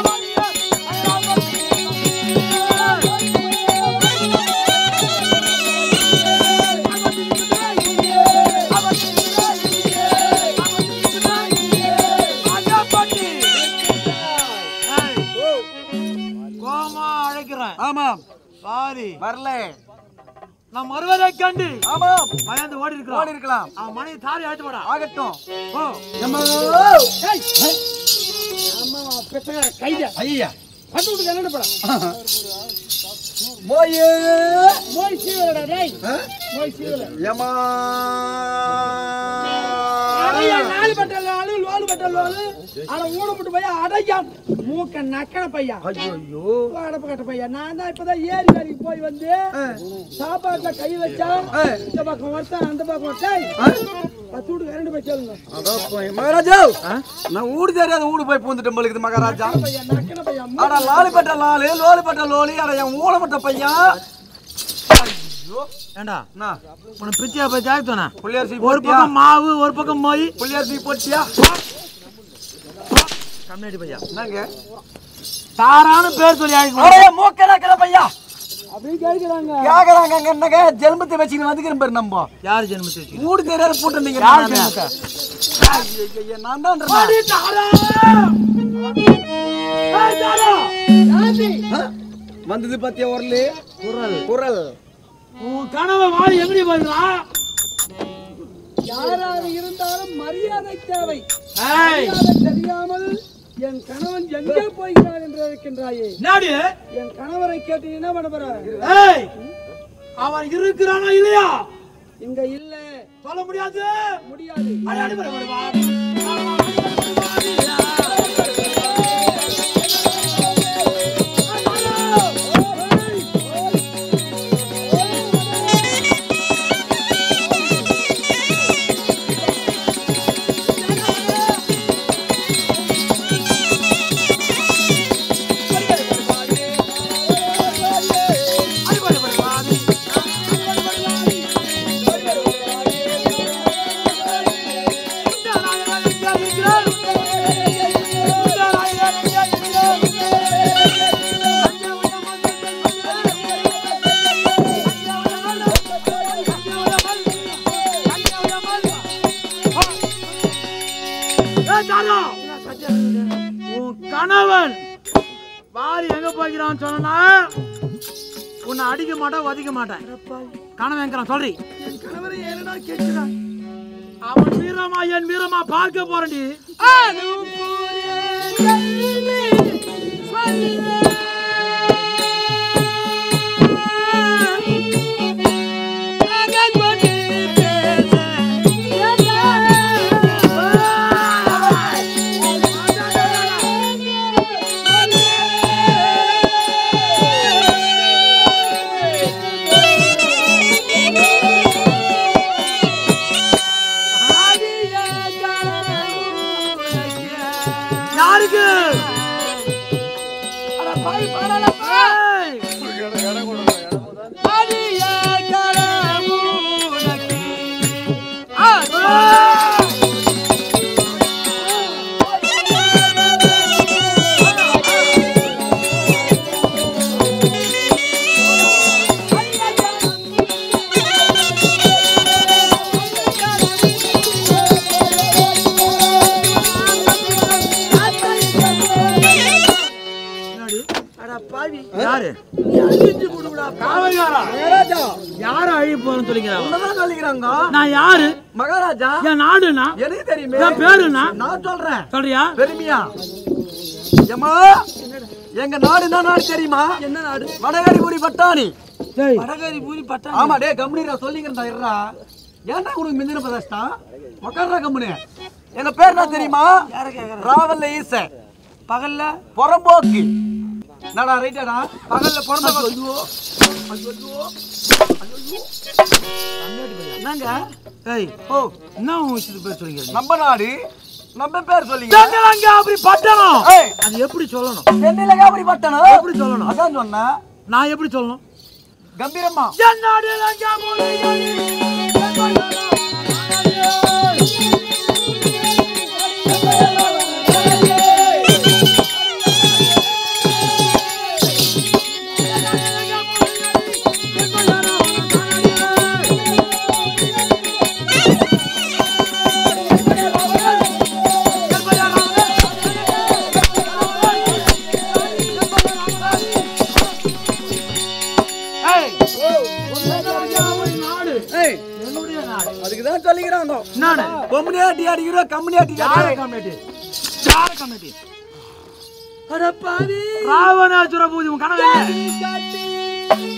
கோமா அழைக்கிறேன் ஆமாம் சாரி வரல நான் மறுவதை கண்டு ஆமாம் பயந்து ஓடி ஓடி இருக்கிறான் இருக்கலாம் அவன் மணி தாரி அழைத்து போடா ஆகட்டும் ஓ அம்மா ஐயா மோயே யமா நாலு பட்டல் நாலு லோலு பட்டல் லோலு ஆனா ஊனப்பட்டு பையன் அடையாம் மூக்க நக்கன பையன் ஐயோ அடப்பு கட்ட பையன் நான் தான் இப்பதான் ஏரி வேலைக்கு போய் வந்து சாப்பாட்டுல கை வச்சா இந்த பக்கம் ஒருத்தன் அந்த பக்கம் ஒருத்தன் பத்து வீடு கரண்ட் போய் சொல்லுங்க அதான் போய் மகாராஜா நான் ஊடு தெரியாத ஊடு போய் பூந்துட்டு போலுக்குது மகாராஜா பையன் நக்கன பையன் ஆனா லாலிப்பட்ட லாலு லோலிப்பட்ட லோலி அட என் ஊனப்பட்ட பையன் ஏண்டா என்ன உன பிரிச்சியா போய் ஜாக்கித்தோனா புள்ளியரிசி ஒரு போட்டியா பக்கம் மாவு ஒரு பக்கம் மொய் புள்ளியரிசி போட்டியா கம்யூனிட்டி பையா என்னங்க தாரான பேர் சொல்லி ஆகி அட மூக்கல பையா அப்படின்னு கேட்கிறாங்க கேக்குறாங்க அங்க என்னங்க ஜென்மத்தை வச்சுக்கிட்டு வந்துக்கிறேன் பாரு நம்ம யார் ஜென்மத்தை வச்சு ஊடு தெரியாத போட்டுருந்தீங்க யார் நானு. ஜென்மத்தை ஐய, ஐய, ஐய, நான் தான் வந்தது பத்திய ஒரலு குரல் குரல் உன் கனவை வாழி எங்கடி போயிருந்தா யாராக இருந்தாலும் மரியாதை தேவை ஏய் மரியாதை தெரியாமல் என் கணவன் எங்கே போகிறார் என்று இருக்கின்றாயே நாடி என் கணவரை கேட்டு என்ன பண்ண போற ஏய் அவன் இருக்கிறானா இல்லையா இங்க இல்ல சொல்ல முடியாது முடியாது அடி அடி பரவாயில்லை வா ஏய், தாரா. உன் கணவன் வாரி எங்க போய்க்கிறான்னு சொன்னா உன்னை அடிக்க மாட்டேன் வதிக்க மாட்டேன் கணவன் எங்கிறான் சொல்றி கணவரை ஏனடா கேட்கிறான் அவன் வீரமா என் வீரமா பார்க்க போறேன்டி யாருக்கு ஏய், ஆ பாவி யாரு நீ அழிஞ்சு போடுடா காவல்காரா மகாராஜா யாரு அழி போறேன்னு சொல்லிக்கிறாங்க உன்னதான் சொல்லிக்கிறாங்க நான் யாரு மகாராஜா என் நாடுனா எனக்கு தெரியுமே என் பேருனா நான் சொல்றேன் சொல்றியா பெருமையா ஏம்மா எங்க நாடு என்ன நாடு தெரியுமா என்ன நாடு வடகரிபுரி பட்டாணி டேய் வடகரி பூரி பட்டா ஆமா டே கம்பெனி சொல்லிக்கிறேன்டா இருடா ஏன்டா உனக்கு மிந்தின பதாஸ்டா உக்காடுறா கம்பெனி எங்க பேர் என்ன தெரியுமா யார கேக்குற ராவல்ல ஈச பகல்ல புறம்போக்கு என்னடா ரைட்டாடா பகல்ல பிறந்த ஐயோ என்னங்க ஏய் ஓ என்ன உன் விஷயத்துக்கு பேர் சொல்லிக்கிறது நம்ம நாடு நம்ம பேர் சொல்லிங்க அப்படி பட்டணம் ஏய் அது எப்படி சொல்லணும் சென்னையில காபரி பட்டணம் எப்படி சொல்லணும்? அதான் சொன்னேன் நான் எப்படி சொல்லணும் கம்பீரமா என் நாடு லங்காபுரி ஏய் நாடு ஏய் என்னுடைய நாடு அதுக்கு தான் சொல்லிக்கிறாங்க நாடு கம்பெனி ஆட்டி அடிக்கிறோம் கம்பெனி ஆட்டி யார கமிட்டி யார கமிட்டி அட பாவி ராவணாசுர பூஜை உன் கனவு என்ன?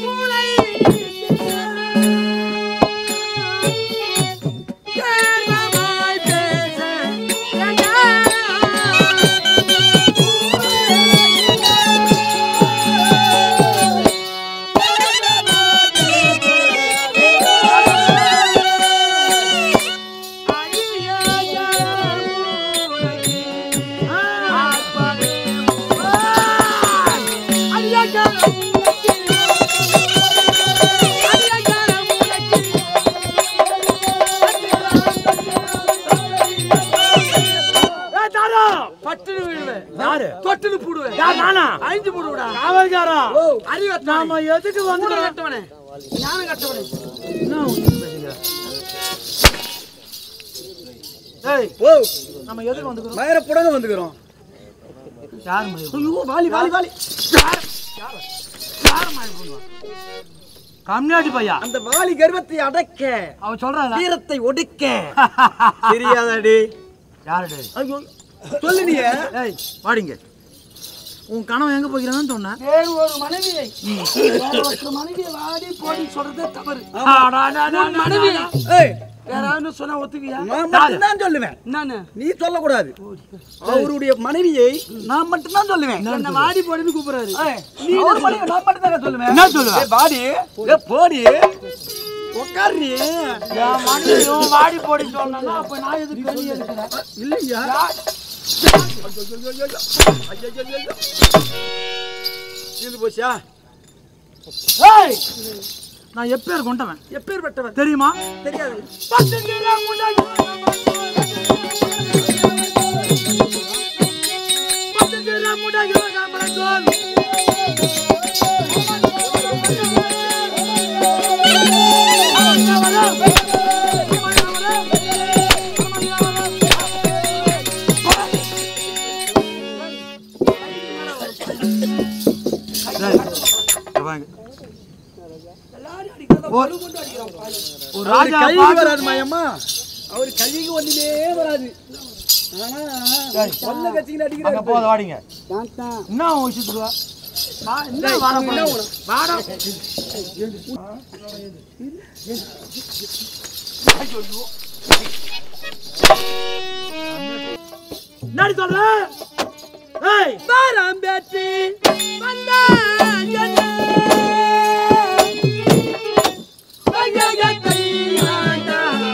ஏய், தாரா! பட்டுன்னு விழுவேன் யாரு தொட்டுன்னு போடுவேன் யார் நானா அழிஞ்சு போடுவிடா காவல்காரா அறிவு நாம எதுக்கு மூளை வந்து கட்டவனே ஞானம் கட்டவனே என்ன உன் பேசுகிற? ஏய் ஓ நம்ம எதுக்கு வந்துக்கிறோம் மயிர புடங்க வந்துக்கிறோம் யார் மயில் ஐயோ வாலி வாலி வாலி கம்யூனிட்டி பையா அந்த வாலி கர்வத்தை அடக்க அவன் சொல்றான் வீரத்தை ஒடுக்க தெரியாதாடி யாருடு ஐயோ சொல்லு நீ ஏய் வாடிங்க உன் கனவு எங்க போகிறான்னு சொன்னேன் வேறு ஒரு மனைவியை வேற ஒருத்தர் மனைவியை வாடி போடி சொல்றதே தவறு உன் மனைவி ஏய் வேற யாருன்னு சொன்னா ஒத்துக்கியா நான் மட்டும் தான் சொல்லுவேன் என்னன்னு நீ சொல்லக்கூடாது அவருடைய மனைவியை நான் மட்டும் தான் சொல்லுவேன் என்ன வாடி போடின்னு கூப்பிடுறாரு ஏய், அவர் மனைவியை நான் மட்டும் தான் சொல்லுவேன் என்ன சொல்லுவ? ஏய், பாடி ஏய், போடி உட்காரு என் மனைவியும் வாடி போடி சொன்னா அப்ப நான் எதுக்கு வெளியே இருக்கிறேன் இல்லையா இது போச்சா ஏய் நான் எப்பேர் கொண்டவன் எப்பேற்பட்டவன் தெரியுமா தெரியாது ஒரு ராஜா ராஜா கல்வி பார்த்து- வராது மாயம்மா அவர் கல்விக்கு ஒண்ணுமே வராது ஆனா கொல்ல கட்சிகள் அங்க அடிக்கிறாரு போத வாடிங்க என்ன உன் விஷயத்துக்கு வா? வா, என்ன வர போறீங்க? வாடா. என்னடி சொல்ற ஏய் பாராம் பேட்டி வந்தான் என்ன வையகத்தை ஆண்டான்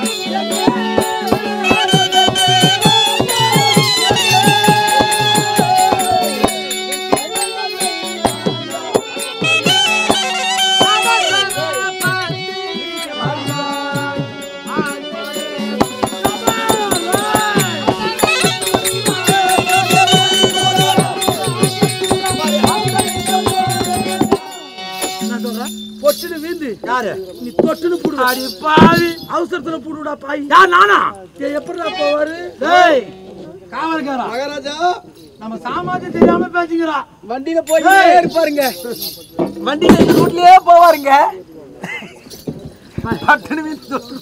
என்ன சொல்ற பொட்டுன்னு வீந்து யாரு நீ தொட்டுன்னு போடுவ அடி பாவி அவசரத்துல போடுடா பாய் யார் நானா எப்படிடா போவாரு டேய் காவல்காரா மகாராஜா நம்ம சாமாஜியம் தெரியாம பேசிக்கிறோம் வண்டியில போய் இருப்பாருங்க வண்டியில இந்த ரூட்லயே போவாருங்க பட்டுன்னு வீட்டு தோறு.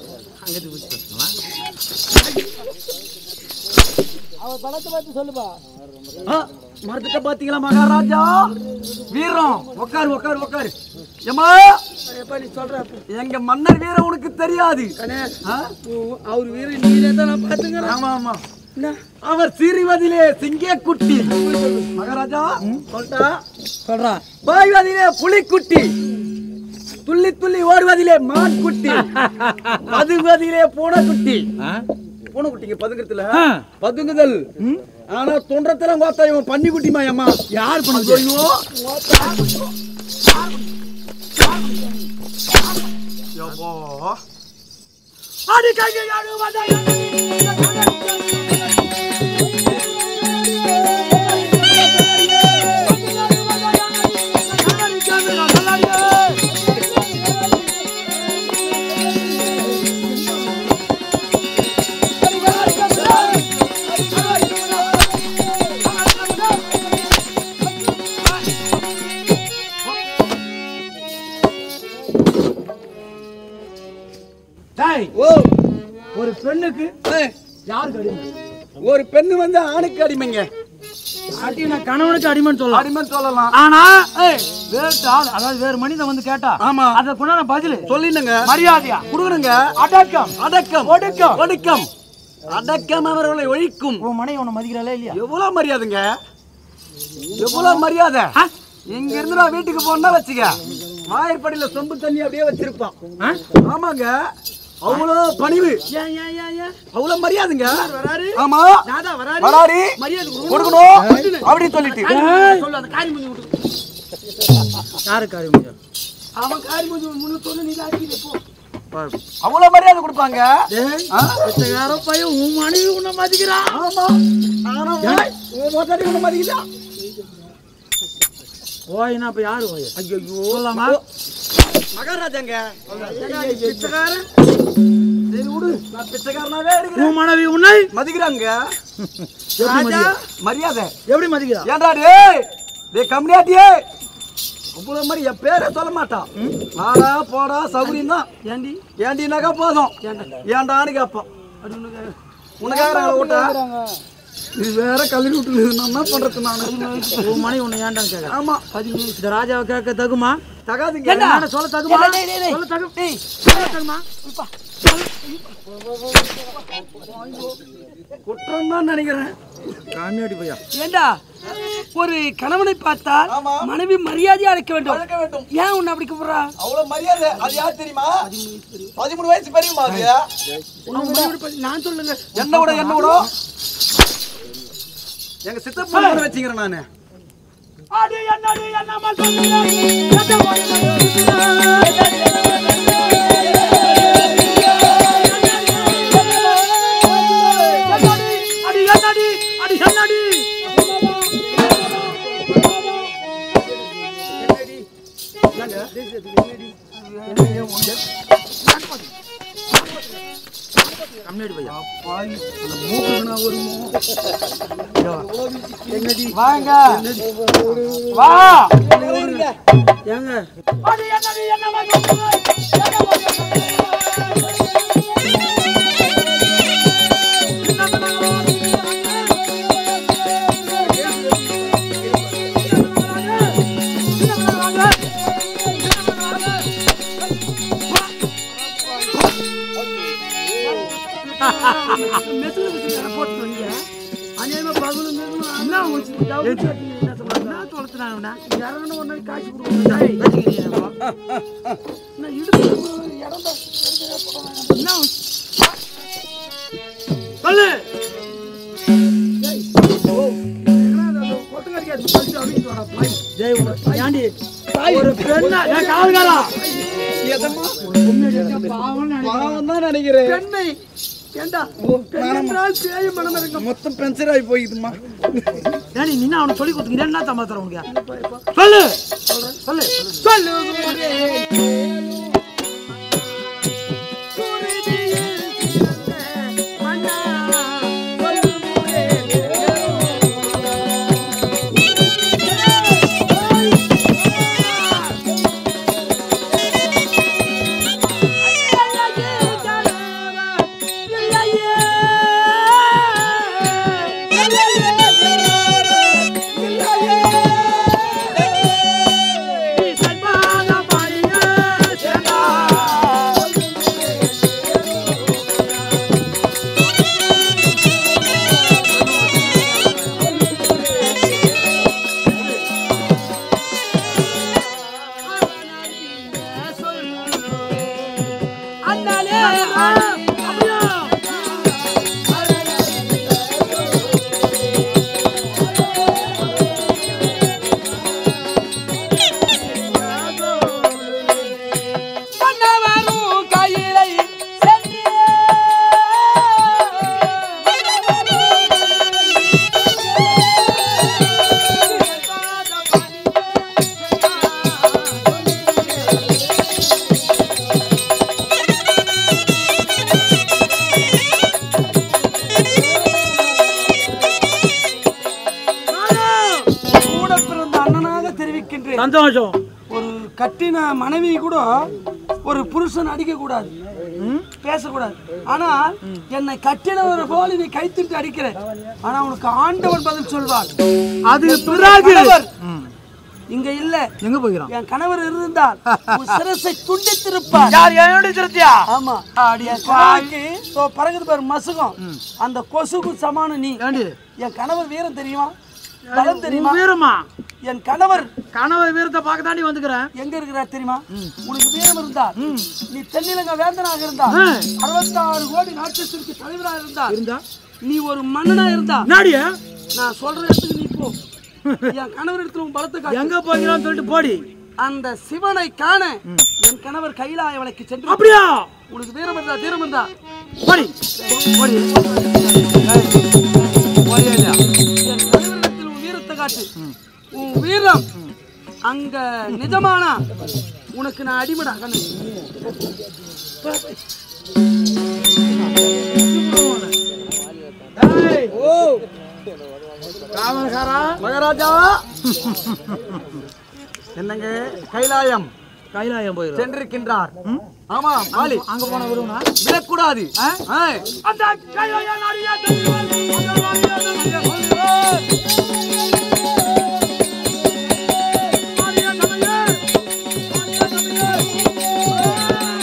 ஆ, மரத்துட்ட பாத்தீங்களா மகாராஜா வீரம் உக்காரு உக்காரு உக்காரு ஏமா எங்க மன்னர் வீரம் உனக்கு தெரியாது ஆ? அவர் வீரன் நீரே தான் நான் பாத்துக்கிறேன் ஆமா ஆமா அவர் சிறுவதிலே சிங்க குட்டி மகாராஜா சொல்லிட்டா சொல்றா பாய்வதிலே புலிக்குட்டி துள்ளி துள்ளி ஓடுவதிலே மான் குட்டி பதுங்குவதிலே பூனைக்குட்டி பூனைக்குட்டிங்க பதுங்குறதுல பதுங்குதல் ஆனா தொன்றத்துல கோத்தா இவன் பன்னி குட்டி மாயம்மா யார் பண்ணது ஐயோ யப்பா. அடி கையை அழுவதா டேய் ஓ ஒரு பெண்ணுக்கு ஏய், யாருக்கு அடிமை ஒரு பெண்ணு வந்து ஆணுக்கு அடிமைங்க அடி நான் கணவனுக்கு அடிமைன்னு சொல்லலாம் அடிமைன்னு சொல்லலாம் ஆனா வேறு ஆள் அதாவது வேறு மனிதன் வந்து கேட்டா ஆமா அதற்குண்டான பதில் சொல்லினுங்க மரியாதையா கொடுக்குறங்க அடக்கம் அடக்கம் ஒடுக்கம். ஒடுக்கம் அடக்கம் அவர்களை ஒழிக்கும் உன் மனைவி உன்னை மதிக்கிறாளே இல்லையா எவ்வளவு மரியாதைங்க எவ்வளவு மரியாதை ஆ? இங்க இருந்து நான் வீட்டுக்கு போனா வச்சுக்க வாயற்படியில சொம்பு தண்ணி அப்படியே வச்சிருப்பான் ஆ? ஆமாங்க அவ்வளோ பணிவு ஏன் ஏன் ஏன் ஏன் அவ்வளவு மரியாதைங்க வராரு ஆமா நாதா வராரு வராரு மரியாதை கொடுக்கணும். கொடுக்கணும் அப்படின்னு சொல்லிட்டு சொல்லு அந்த காரி மூஞ்சி விட்டு யாரு காரி மூஞ்சி அவன் காரி கொஞ்சம் முன்னு சொல்லு நீ அடிக்கிற போ அவ்வளவு மரியாதை கொடுப்பாங்க டேய் ஆ? பிச்சைக்கார பையன் உன் மனைவி உன்னை மதிக்கிறான் ஆமா ஆனா வாய், உன் மொத்தடி ஒண்ணு மதிக்கல ஓய்னா அப்ப யாரு ஓய் ஐயோ சொல்லாமா மகாராஜாங்க பிச்சைக்காரன் சரி விடு நான் பிச்சைக்காரனாவே இருக்கிறேன் உன் மனைவி உன்னை மதிக்கிறாங்க எப்படி ராஜா, மதிக்கிறா? மரியாதை எப்படி மதிக்கிறா ஏன்டா டேய் டேய் கம்மியாட்டியே அவ்வளவு மாதிரி என் பேரை சொல்ல மாட்டான் வாடா போடா சௌகரியம் தான் ஏண்டி ஏண்டினாக்கா போதும் ஏன்டான்னு கேட்பான் உனக்காக விட்டா இது வேற கல்வி விட்டு நான் என்ன பண்றது நான் உன் மனைவி உன்னை ஏன்டான்னு கேட்க ஆமா இந்த ராஜாவை கேட்க தகுமா தகாதுங்க என்ன சொல்ல தகுமா டேய், டேய், டேய். சொல்ல தகு சொல்ல தகுமா குற்றம் தான் நினைக்கிறேன் காமியாடி பையா ஏண்டா ஒரு கணவனை பார்த்தால் ஆமா. மனைவி மரியாதையா அழைக்க வேண்டும் வளர்க்க வேண்டும் ஏன் உன்னை அப்படி கூப்பிடுறா அவ்வளவு மரியாதை அது யார் தெரியுமா பதிமூணு வயசு பெரியமா அது உன் மனைவியோட பத்தி நான் சொல்லுங்க என்ன விட என்ன விட எங்க சித்தப்பா வச்சுக்கிறேன் நானு அடி என்னடி அடி என்னடி கம்மியாடி பையா வாங்க வா ஏங்க மெசுல மெசுல போட்டு வந்தீங்க அநேகமா பகலும் மெதுவும் அண்ணா வச்சு என்ன சொல்றாங்க என்ன தொலைச்சுனாங்கண்ணா இறங்கணும் ஒரு நாள் காய்ச்சி கொடுக்கணும் நான் இடுப்பு இடம் தான் என்ன சொல்லு ஜெய் உங்க ஏண்டி ஒரு பெண்ணா ஏன் காவல்காரா பாவம் தான் நினைக்கிறேன் பெண்ணை ஏண்டா பெண் என்றால் பேய் மனம் இருக்கும் மொத்தம் பென்சர் ஆகி போயிடுமா ஏண்டி நீ அவனை சொல்லி கொடுத்தீங்க என்ன தம்பா தர உனக்கு சொல்லு சொல்லு சொல்லு சந்தோஷம் ஒரு கட்டின மனைவி கூட ஒரு புருஷன் அடிக்க கூடாது பேசக்கூடாது ஆனா என்னை கட்டினவர் போல நீ கைத்திட்டு அடிக்கிற ஆனா உனக்கு ஆண்டவன் பதில் சொல்வார் அது பிறகு கணவர் இங்க இல்ல எங்க போகிறான் என் கணவர் இருந்தால் உன் சிரசை துண்டித்திருப்பார் யார் என்னுடைய திருத்தியா ஆமா என் கணவருக்கு தோ பறகுது பாரு மசுகம் அந்த கொசுக்கு சமானம் நீ ஏண்டி என் கணவர் வீரம் தெரியுமா பலம் தெரியுமா வீரமா என் கணவர் கணவர் வீரத்தை பார்க்க தாண்டி வந்துக்கிறேன் எங்க இருக்கிறார் தெரியுமா உனக்கு வீரம் இருந்தா நீ தென்னிலங்க வேந்தனாக இருந்தா அறுபத்தாறு கோடி நாட்டத்திற்கு தலைவராக இருந்தா இருந்தா நீ ஒரு மன்னனா இருந்தா நாடிய நான் சொல்ற இடத்துக்கு நீ போ என் கணவர் இடத்துல உன் பலத்தை காட்டு. எங்க போகிறான்னு சொல்லிட்டு போடி அந்த சிவனை காண என் கணவர் கைலாய வலைக்கு சென்று அப்படியா உனக்கு வீரம் இருந்தா தீரம் இருந்தா போடி போடி போடியா இல்லையா? என் கணவரிடத்தில் உன் வீரத்தை காட்டு உன் வீரம் அங்க நிஜமானா உனக்கு நான் அடிமடா கண்ணு ஏய், காவல்காரா மகாராஜா என்னங்க கைலாயம் கைலாயம் போயிரு சென்றிருக்கின்றார் ஆமா ஆளி அங்க போன விடுவா விடக்கூடாது ஆ. அந்த கைலாய நாடியா தம்பிகள், அந்த நாடியா தம்பிகள் சொல்லுங்கள். நாடியா தம்பிகள், நாடியா தம்பிகள்.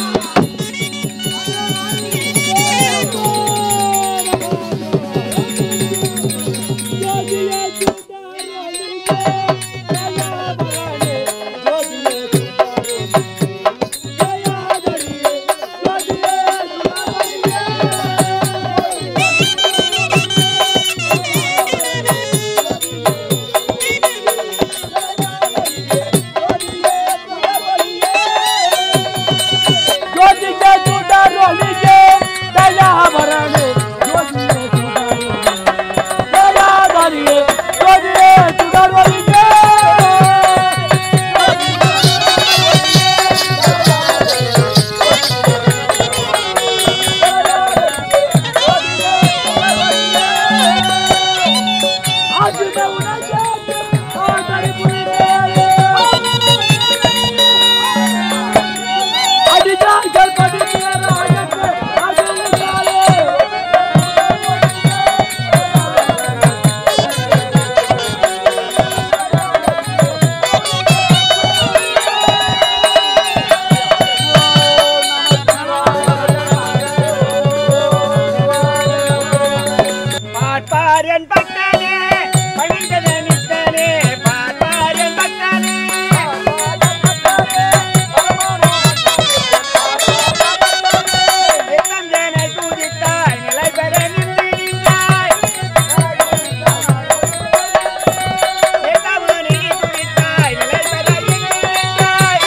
பார்ப்பாரன் பக்தனே பணிந்தன நித்தனே பார்ப்பாரன் பக்தனே நித்தந்தனை தூதித்தாய் நிலை பெற நின்று நின்றாய் நித்தமுனி துதித்தாய் நிலை பெற நின்று நின்றாய்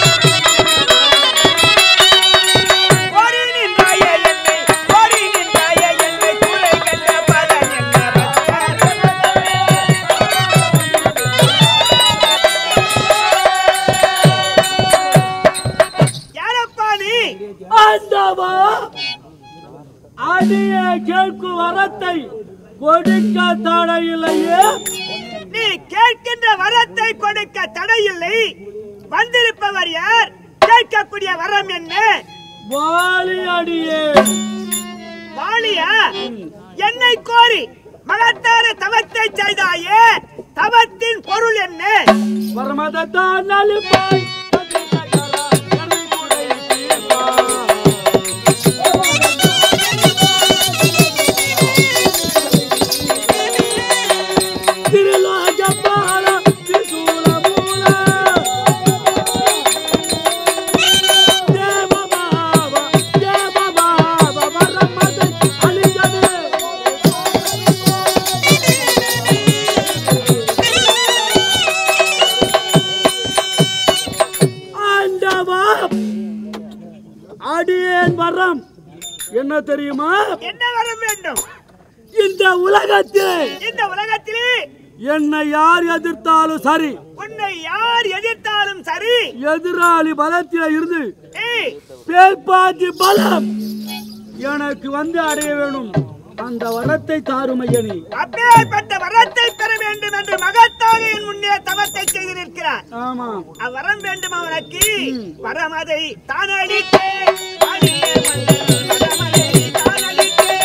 ஓடி நின்றாயே என்னை ஓடி நின்றாயே என்னை குறை கண்ட பலன் என்ன யாரப்பா நீ ஆண்டவா அடிய கேட்கும் வரத்தை கொடுக்க தடையில்லையே நீ கேட்கின்ற வரத்தை கொடுக்க தடையில்லை வந்திருப்பவர் யார் கேட்கக்கூடிய வரம் என்ன வாலி அடியே வாலியா என்னை கோரி மகத்தார தவத்தை செய்தாயே தவத்தின் பொருள் என்ன வரமதான் நலிப்பாய் திருலோகபால திரிசூலமூல தேவபாவ தேவபாவ வரமதை அழியவே ஆண்டவா அடியேன் வரம் என்ன தெரியுமா என்ன வரம் வேண்டும் இந்த உலகத்தில் இந்த உலகத்திலே என்னை யார் எதிர்த்தாலும் சரி உன்னை யார் எதிர்த்தாலும் சரி எதிராளி பலத்தில இருந்து ஏய், பேர்பாதி பலம் எனக்கு வந்து அடைய வேணும் அந்த வரத்தை தாருமையனி அப்பேற்பட்ட வரத்தை பெற வேண்டும் என்று மகத்தாக என் முன்னே தவத்தை செய்து நிற்கிறார் ஆமா ஆமா அவ்வரம் வேண்டும் அவனுக்கு வரமதை தான் அளித்தேன் அடியே மன்னன் வரமதை தான் அளித்தேன்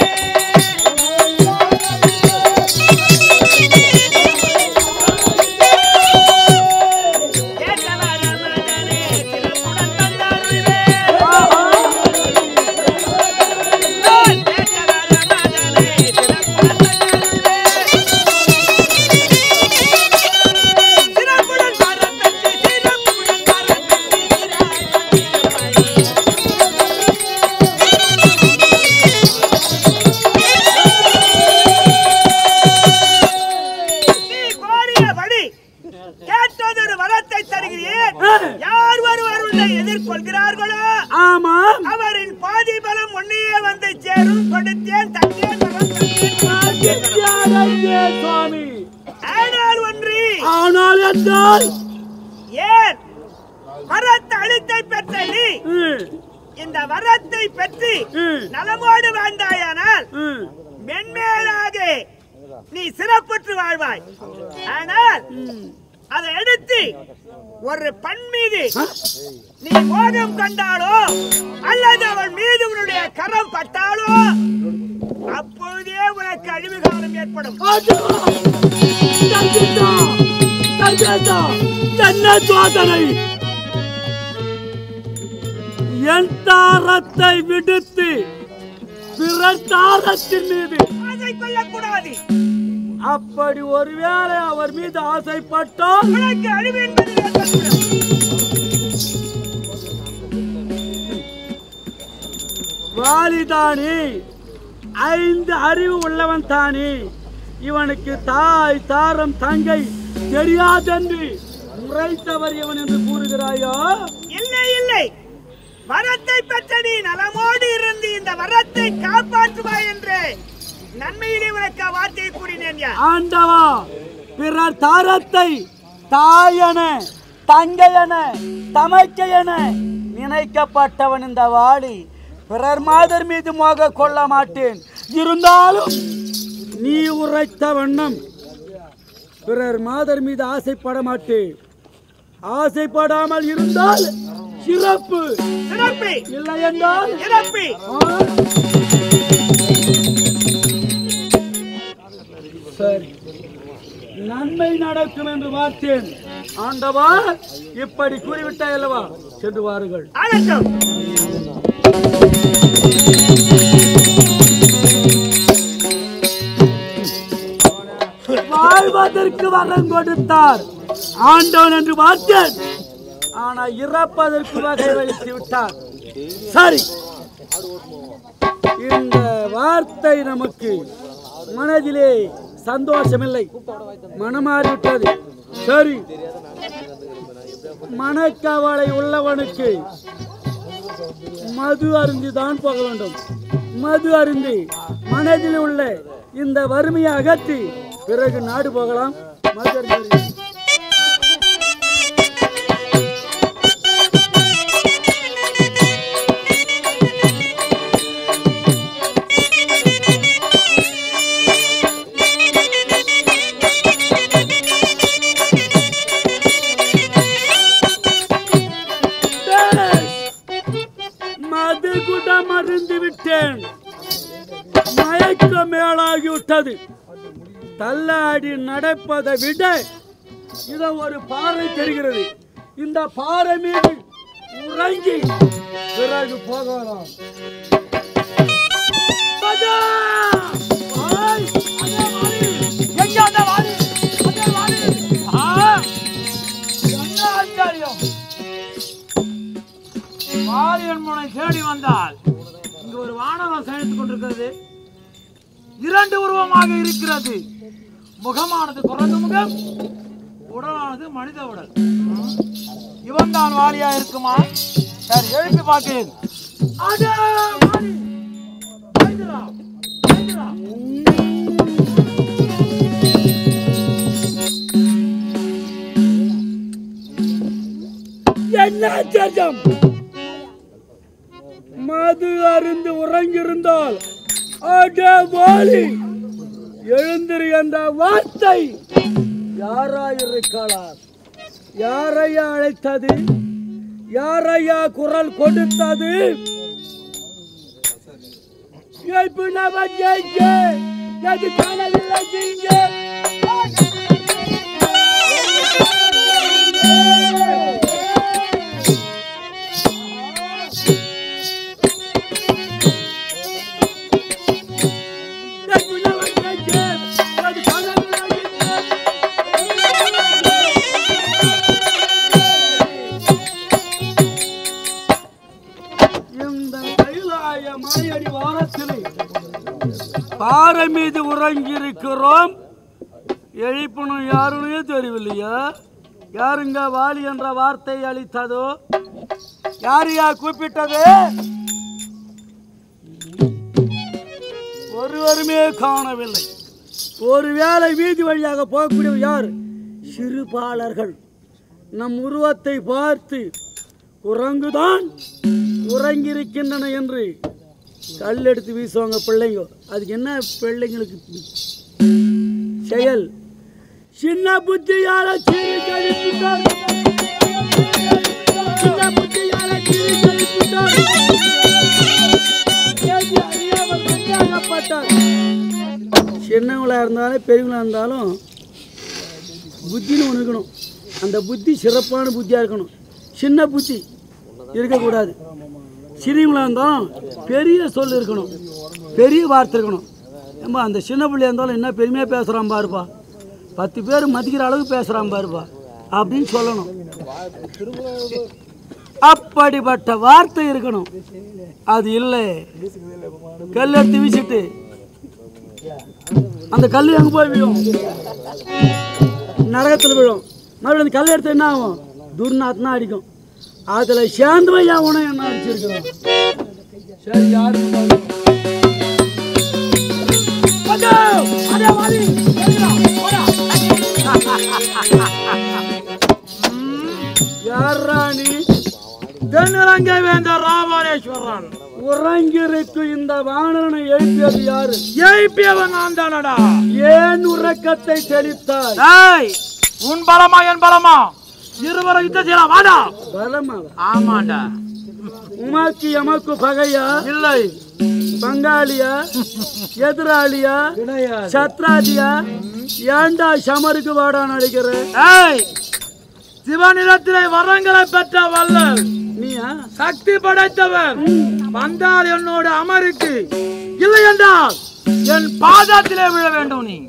கேட்ட வரமதனே சிறப்புடன் தந்தருள்வேன். கேட்ட வரமதனே சிறப்புடன் தந்தருள்வேன். சிறப்புடன் வரப்பெற்று சிறப்புடன் வரப்பெற்று சிறாய் நீ கோரியபடி கேட்டதொரு வரத்தை தருகிறேன் யார் ஒருவர் உன்னை எதிர்கொள்கிறார்களோ ஆமா அவரின் பாதி பலம் உன்னையே வந்து சேரும் கொடுத்தேன் தந்தேன் வரம் தந்தேன் தியாகராஜே சுவாமி ஆனால் ஒன்று ஆனால் என்றால் ஏன் வரத்த அழுத்தை பெற்ற நீ ம், இந்த வரத்தை பெற்று ம், நலமோடு வாழ்ந்தாயானால் ம். மென்மேலாக நீ சிறப்புற்று வாழ்வாய் ஆனால் அதை எடுத்து ஒரு பண் மீது நீ மோகம் கண்டாலோ அல்லது அவள் மீது உன்னுடைய கரம் பட்டாலோ அப்பொழுதே உனக்கு அழிவு காலம் ஏற்படும் அதோ! தங்கிட்டா! தங்கிட்டா! என்ன சோதனை என் தாரத்தை விடுத்து பிற தாரத்தின் மீது ஆசை கொள்ளக்கூடாது அப்படி ஒருவேளை அவர் மீது ஆசைப்பட்டால் உனக்கு அழிவு என்பது ஏற்பட்டுவிடும். வாலிதானே ஐந்து அறிவு உள்ளவன் தானே இவனுக்கு தாய் தாரம் தங்கை தெரியாதென்று உரைத்தவர் இவன் என்று கூறுகிறாயோ இல்லை இல்லை வரத்தை பெற்ற நீ நலமோடு இருந்து இந்த வரத்தை காப்பாற்றுவாய் என்று நன்மையிலே உனக்கு வார்த்தையை கூறினேன் யா. ஆண்டவா பிறர் தாரத்தை தாயென தங்கையென தமைக்கையென நினைக்கப்பட்டவன் இந்த வாடி பிறர் மாதர் மீது மோக கொள்ள மாட்டேன் இருந்தாலும் நீ உரைத்த வண்ணம் பிறர் மாதர் மீது ஆசைப்பட மாட்டேன் ஆசைப்படாமல் இருந்தால் சிறப்பு சிறப்பு இல்லை என்றால் இறப்பு ஆ? சரி நன்மை நடக்கும் என்று பார்த்தேன் ஆண்டவா இப்படி கூறிவிட்டாய் அல்லவா சென்று வாருங்கள் ஆகட்டும் வாழ்வதற்கு வரம் கொடுத்தார் ஆண்டவன் என்று பார்த்தேன் ஆனா இறப்பதற்கு வகை வலித்து விட்டார் சரி இந்த வார்த்தை நமக்கு மனதிலே சந்தோஷமில்லை மனமாறிவிட்டது சரி மனக்கவலை உள்ளவனுக்கு மது அருந்தி தான் போக வேண்டும் மது அருந்தி மனதில் உள்ள இந்த வறுமையை அகற்றி பிறகு நாடு போகலாம் மது அருந்தி மது கூட மருந்து விட்டேன் மயக்க மேலாகிவிட்டது தள்ளாடி நடப்பதை விட இத ஒரு பாறை தெரிகிறது இந்த பாறை மீது உறங்கி பிறகு போகலாம் மது! ஆய்! அதே வாலி! எங்க அந்த வாலி? அதே வாலி! ஆ! என்ன ஆச்சரியம் மாரியன் முனை தேடி வந்தால் இங்கு ஒரு வானரம் சயனித்துக் கொண்டிருக்கிறது இரண்டு உருவமாக இருக்கிறது முகமானது குரங்கு முகம் உடலானது மனித உடல் இவன் தான் வாலியா இருக்குமா சரி எழுப்பி பார்க்கிறேன் அடே, வாலி! பயந்துடா, பயந்துடா. என்ன ஆச்சரியம் மது அருந்து உறங்கியிருந்தால் அடே வாலி எழுந்திரு என்ற வார்த்தை யாராயிருக்கிறார் யாரையா அழைத்தது யாரையா குரல் கொடுத்தது ஏய்ப்பு நம்ம ஜெயிக்க எது காணவில்லை ஜெயிங்க ஏய்ப்பு நம்ம ஜெயிக்க எது காணவில்லை ஜெயிங்க இந்த கைலாய மாயடி வானத்திலே பாறை மீது உறங்கியிருக்கிறோம் எழுப்பணும் யாருன்னே தெரியவில்லையா யாருங்க வாலி என்ற வார்த்தை அளித்ததோ யார் யார் கூப்பிட்டது ஒருவருமே காணவில்லை ஒருவேளை வீதி வழியாக போகக்கூடிய யார் சிறுபாலர்கள் நம் உருவத்தை பார்த்து குரங்குதான் உறங்கியிருக்கின்றன என்று கல் எடுத்து வீசுவாங்க பிள்ளைங்க அதுக்கு என்ன பிள்ளைங்களுக்கு செயல் சின்ன புத்தியால சீறி கழிப்புட்டார் சின்ன புத்தியால சீறி கழிப்புட்டார் கேட்டு அறியாமல் கஞ்சாகப்பட்டார் சின்னவங்களா இருந்தாலும் பெரியவங்களா இருந்தாலும் புத்தின்னு ஒன்று இருக்கணும் அந்த புத்தி சிறப்பான புத்தியாக இருக்கணும் சின்ன புத்தி இருக்கக்கூடாது சிறியவங்களா இருந்தாலும் பெரிய சொல் இருக்கணும் பெரிய வார்த்தை இருக்கணும் ஏம்பா அந்த சின்ன பிள்ளையா இருந்தாலும் என்ன பெருமையாக பேசுகிறான் பாருப்பா பத்து பேர் மதிக்கிற அளவுக்கு பேசுகிறான் பாருப்பா அப்படின்னு சொல்லணும் அப்படிப்பட்ட வார்த்தை இருக்கணும் அது இல்லை கல் எடுத்து வீசிட்டு அந்த கல் எங்கே போய் விழும் நரகத்தில் விழும் மறுபடியும் அந்த கல் எடுத்து என்ன ஆகும் துர்நாத்னா அடிக்கும் அதில் சேர்ந்தவன் என் உணவு என்ன அடிச்சிருக்கிறோம் சரி யாரு யாரா நீ தென்னிலங்கை வேந்தர் ராமரேஸ்வரன் உறங்கிருக்கு இந்த வானனை எழுப்பியது யாரு எழுப்பியவன் நான் தானடா ஏன் உறக்கத்தை தெளித்தாய் டேய் உன் பலமா என் பலமா இருவரும் யுத்தம் செய்யலாம் வாடா பலமாவா ஆமாண்டா உமாக்கு எமக்கு பகையா இல்லை பங்காளியா எதிராளியா சத்ராதியா ஏன்டா சமருக்கு வாடா நடிக்கிற டேய் சிவனிடத்திலே வரங்களை பெற்ற வல்லல் நீயா சக்தி படைத்தவன் வந்தால் என்னோட அமருக்கு இல்லை என்றால் என் பாதத்திலே விழ வேண்டும் நீ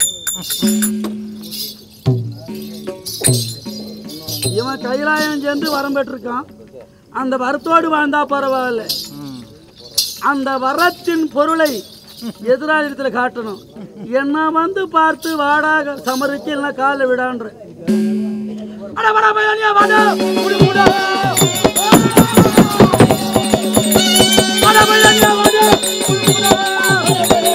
இவன் கைலாயம் சென்று வரம் பெற்றிருக்கான் அந்த வரத்தோடு வாழ்ந்தா பரவாயில்ல அந்த வரத்தின் பொருளை எதிராளிடத்துல காட்டணும் என்ன வந்து பார்த்து வாடா சமருக்கு இல்லைன்னா காலில் விடான்ற அட வாடா பையனியா வாடா முடி முடா வாடா பையனியா வாடா முடி முடா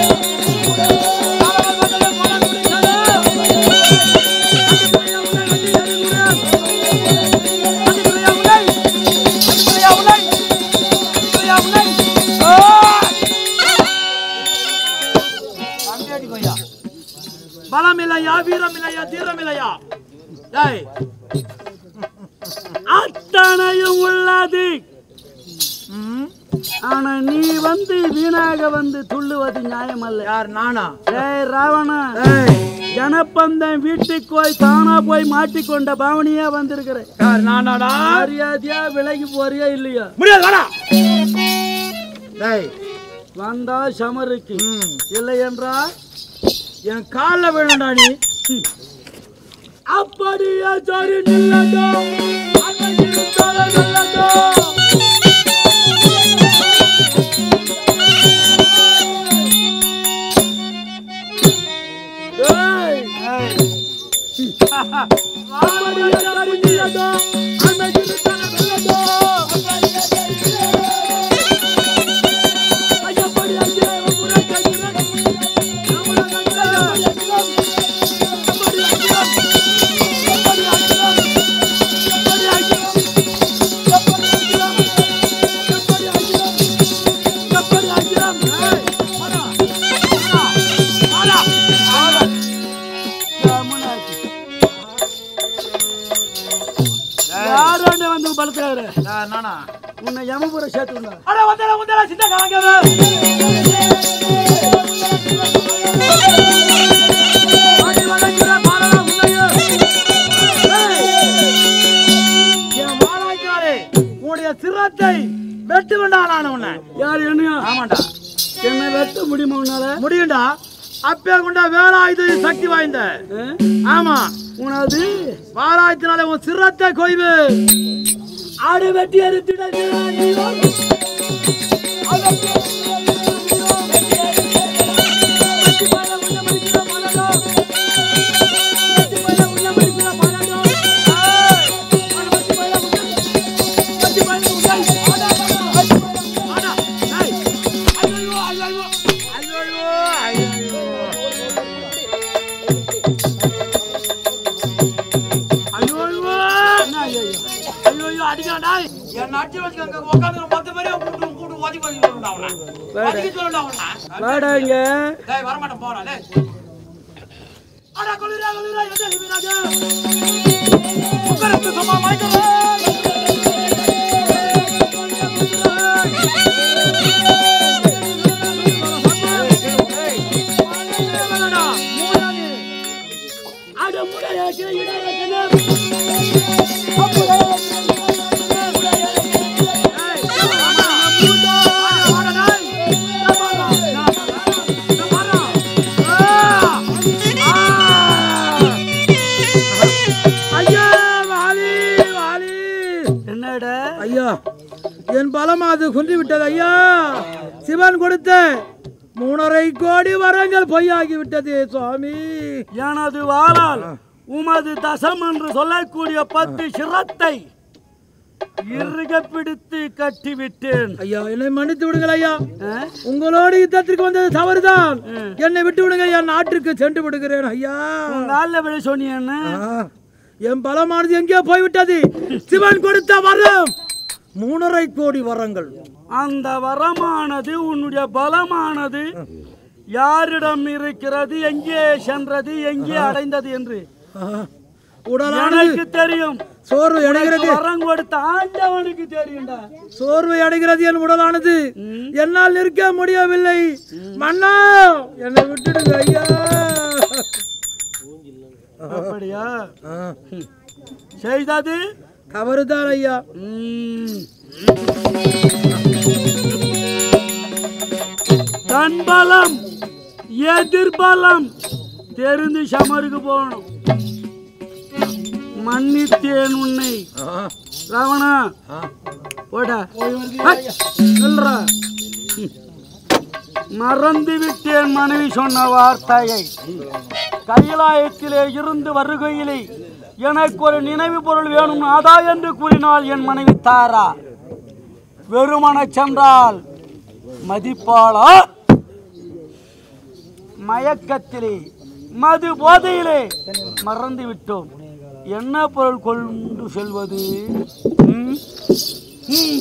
பலம் இல்லையா வீரம் இல்லையா தீரம் இல்லையா டேய் அத்தனையும் உள்ளது ஆனா நீ வந்து வீணாக வந்து துள்ளுவது நியாயம் அல்ல யார் நானா ஏய் ராவணா ஜனப்பந்தன் வீட்டுக்கு போய் தானா போய் மாட்டிக்கொண்ட பாவனியா வந்திருக்கிற யார் நானாடா மரியாதையா விலகி போறியா இல்லையா முடியாது வாடா டேய் வந்தா சமருக்கு ம். இல்லை என்றா என் காலில் விழுண்டா நீ அப்படியே சரி நில்லடோ அன்னைக்கு தலை நில்லடோ ஏய் அப்படியே சரி நில்லடோ அன்னைக்கு தலை நில்லடோ ஐயப்படி ஐயே உம்முறை கேட்கிறேன் நம்முடைய கண்களை பலத்துக்காரு நான் நானா உன்னை யமபுரம் சேர்த்துடா அட வந்தடா வந்தடா சின்ன கலங்கவே ஆடி வளைக்கிற பாலனா உன்னையே. ஏய், என் வாழாய்க்காரே, உன்னுடைய சிரத்தை வெட்டு வேண்டாம் நான் உன்னை யார் என்னையா ஆமாண்டா என்னை வெட்ட முடியுமா உன்னால முடியும்டா அப்பே கொண்டா வேலாயுத சக்தி வாய்ந்த ஆ? ஆமா உனது வாராயத்தினாலே உன் சிரத்தை கொய்வு ஆடு வெட்டி அறுத்திட என் நாட்டு வச்சுக்க உட்காந்து பத்து பேரையும் கூப்பிட்டு கூப்பிட்டு ஒதுக்கி ஒதுக்கி சொல்லணும்டா அவனை ஒதுக்கி சொல்லணும்டா அவனை வாடா இங்க டேய் வரமாட்டேன் போடா டேய் அட குளிரா குளிரா எதை வீராஜா உட்கார்ந்து சும்மா மாய்க்கல ஐயா வாலி வாலி என்னடா ஐயா என் பலம் அது குன்றி விட்டது ஐயா சிவன் கொடுத்த மூணரை கோடி வரங்கள் பொய்யாகி விட்டது சுவாமி எனது வாளால் உமது தசம் என்று சொல்லக்கூடிய பத்து சிரத்தை இறுக பிடித்து கட்டிவிட்டேன் ஐயா என்னை மன்னித்து விடுங்கள் ஐயா ஆ? உங்களோடு யுத்தத்திற்கு வந்தது தவறுதான் என்னை விட்டு விடுங்க என் நாட்டுக்கு சென்று விடுகிறேன் ஐயா உன் காலில் விழ சொன்னியன்னு ஆ, என் பலமானது எங்கேயோ போய்விட்டது சிவன் கொடுத்த வரம் மூணரை கோடி வரங்கள் அந்த வரமானது உன்னுடைய பலமானது யாரிடம் இருக்கிறது எங்கே சென்றது எங்கே அடைந்தது என்று ஆ, உடலானது எனக்கு தெரியும் சோர்வு அடைகிறது வரம் கொடுத்த ஆண்டவனுக்கு தெரியும்டா சோர்வை அடைகிறது என் உடலானது என்னால் நிற்க முடியவில்லை மன்னா என்னை விட்டுடுங்க ஐயா அப்படியா ஆ, செய்தது தவறுதான் ஐயா ம். தன்பலம் எதிர்பலம் தெரிந்து சமருக்கு போகணும் மன்னித்தேன் உன்னை ராவணா போடா சொல்றா மறந்து விட்டேன் மனைவி சொன்ன வார்த்தையை கைலாயத்திலே இருந்து வருகையிலே எனக்கு ஒரு நினைவு பொருள் வேணும் நாதா என்று கூறினால் என் மனைவி தாரா வெறுமன சென்றால் மதிப்பாளா மயக்கத்திலே மது போதையிலே மறந்து விட்டோம் என்ன பொருள் கொண்டு செல்வது ம்? ம்.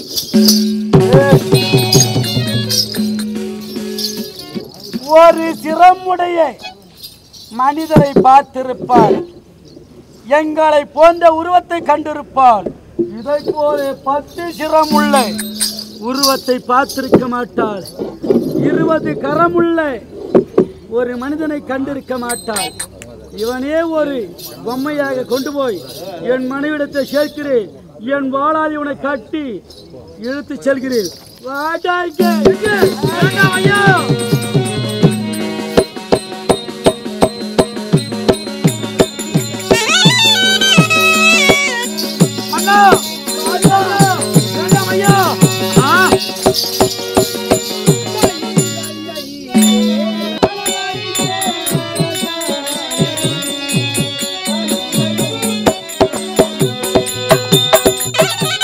ஒரு சிரமுடைய மனிதரை பார்த்திருப்பார் எங்களை போன்ற உருவத்தை கண்டிருப்பாள் இதை போல பத்து சிரமுள்ள உருவத்தை பார்த்திருக்க மாட்டாள் இருபது கரமுள்ள ஒரு மனிதனை கண்டிருக்க மாட்டாள் இவனே ஒரு பொம்மையாக கொண்டு போய் என் மனைவிடத்தை சேர்க்கிறேன் என் வாளால் இவனை கட்டி இழுத்து செல்கிறேன் வாடா இங்க, இங்க. வேண்டாம் ஐயா. அண்ணா அண்ணா, வேண்டாம் ஐயா ஆ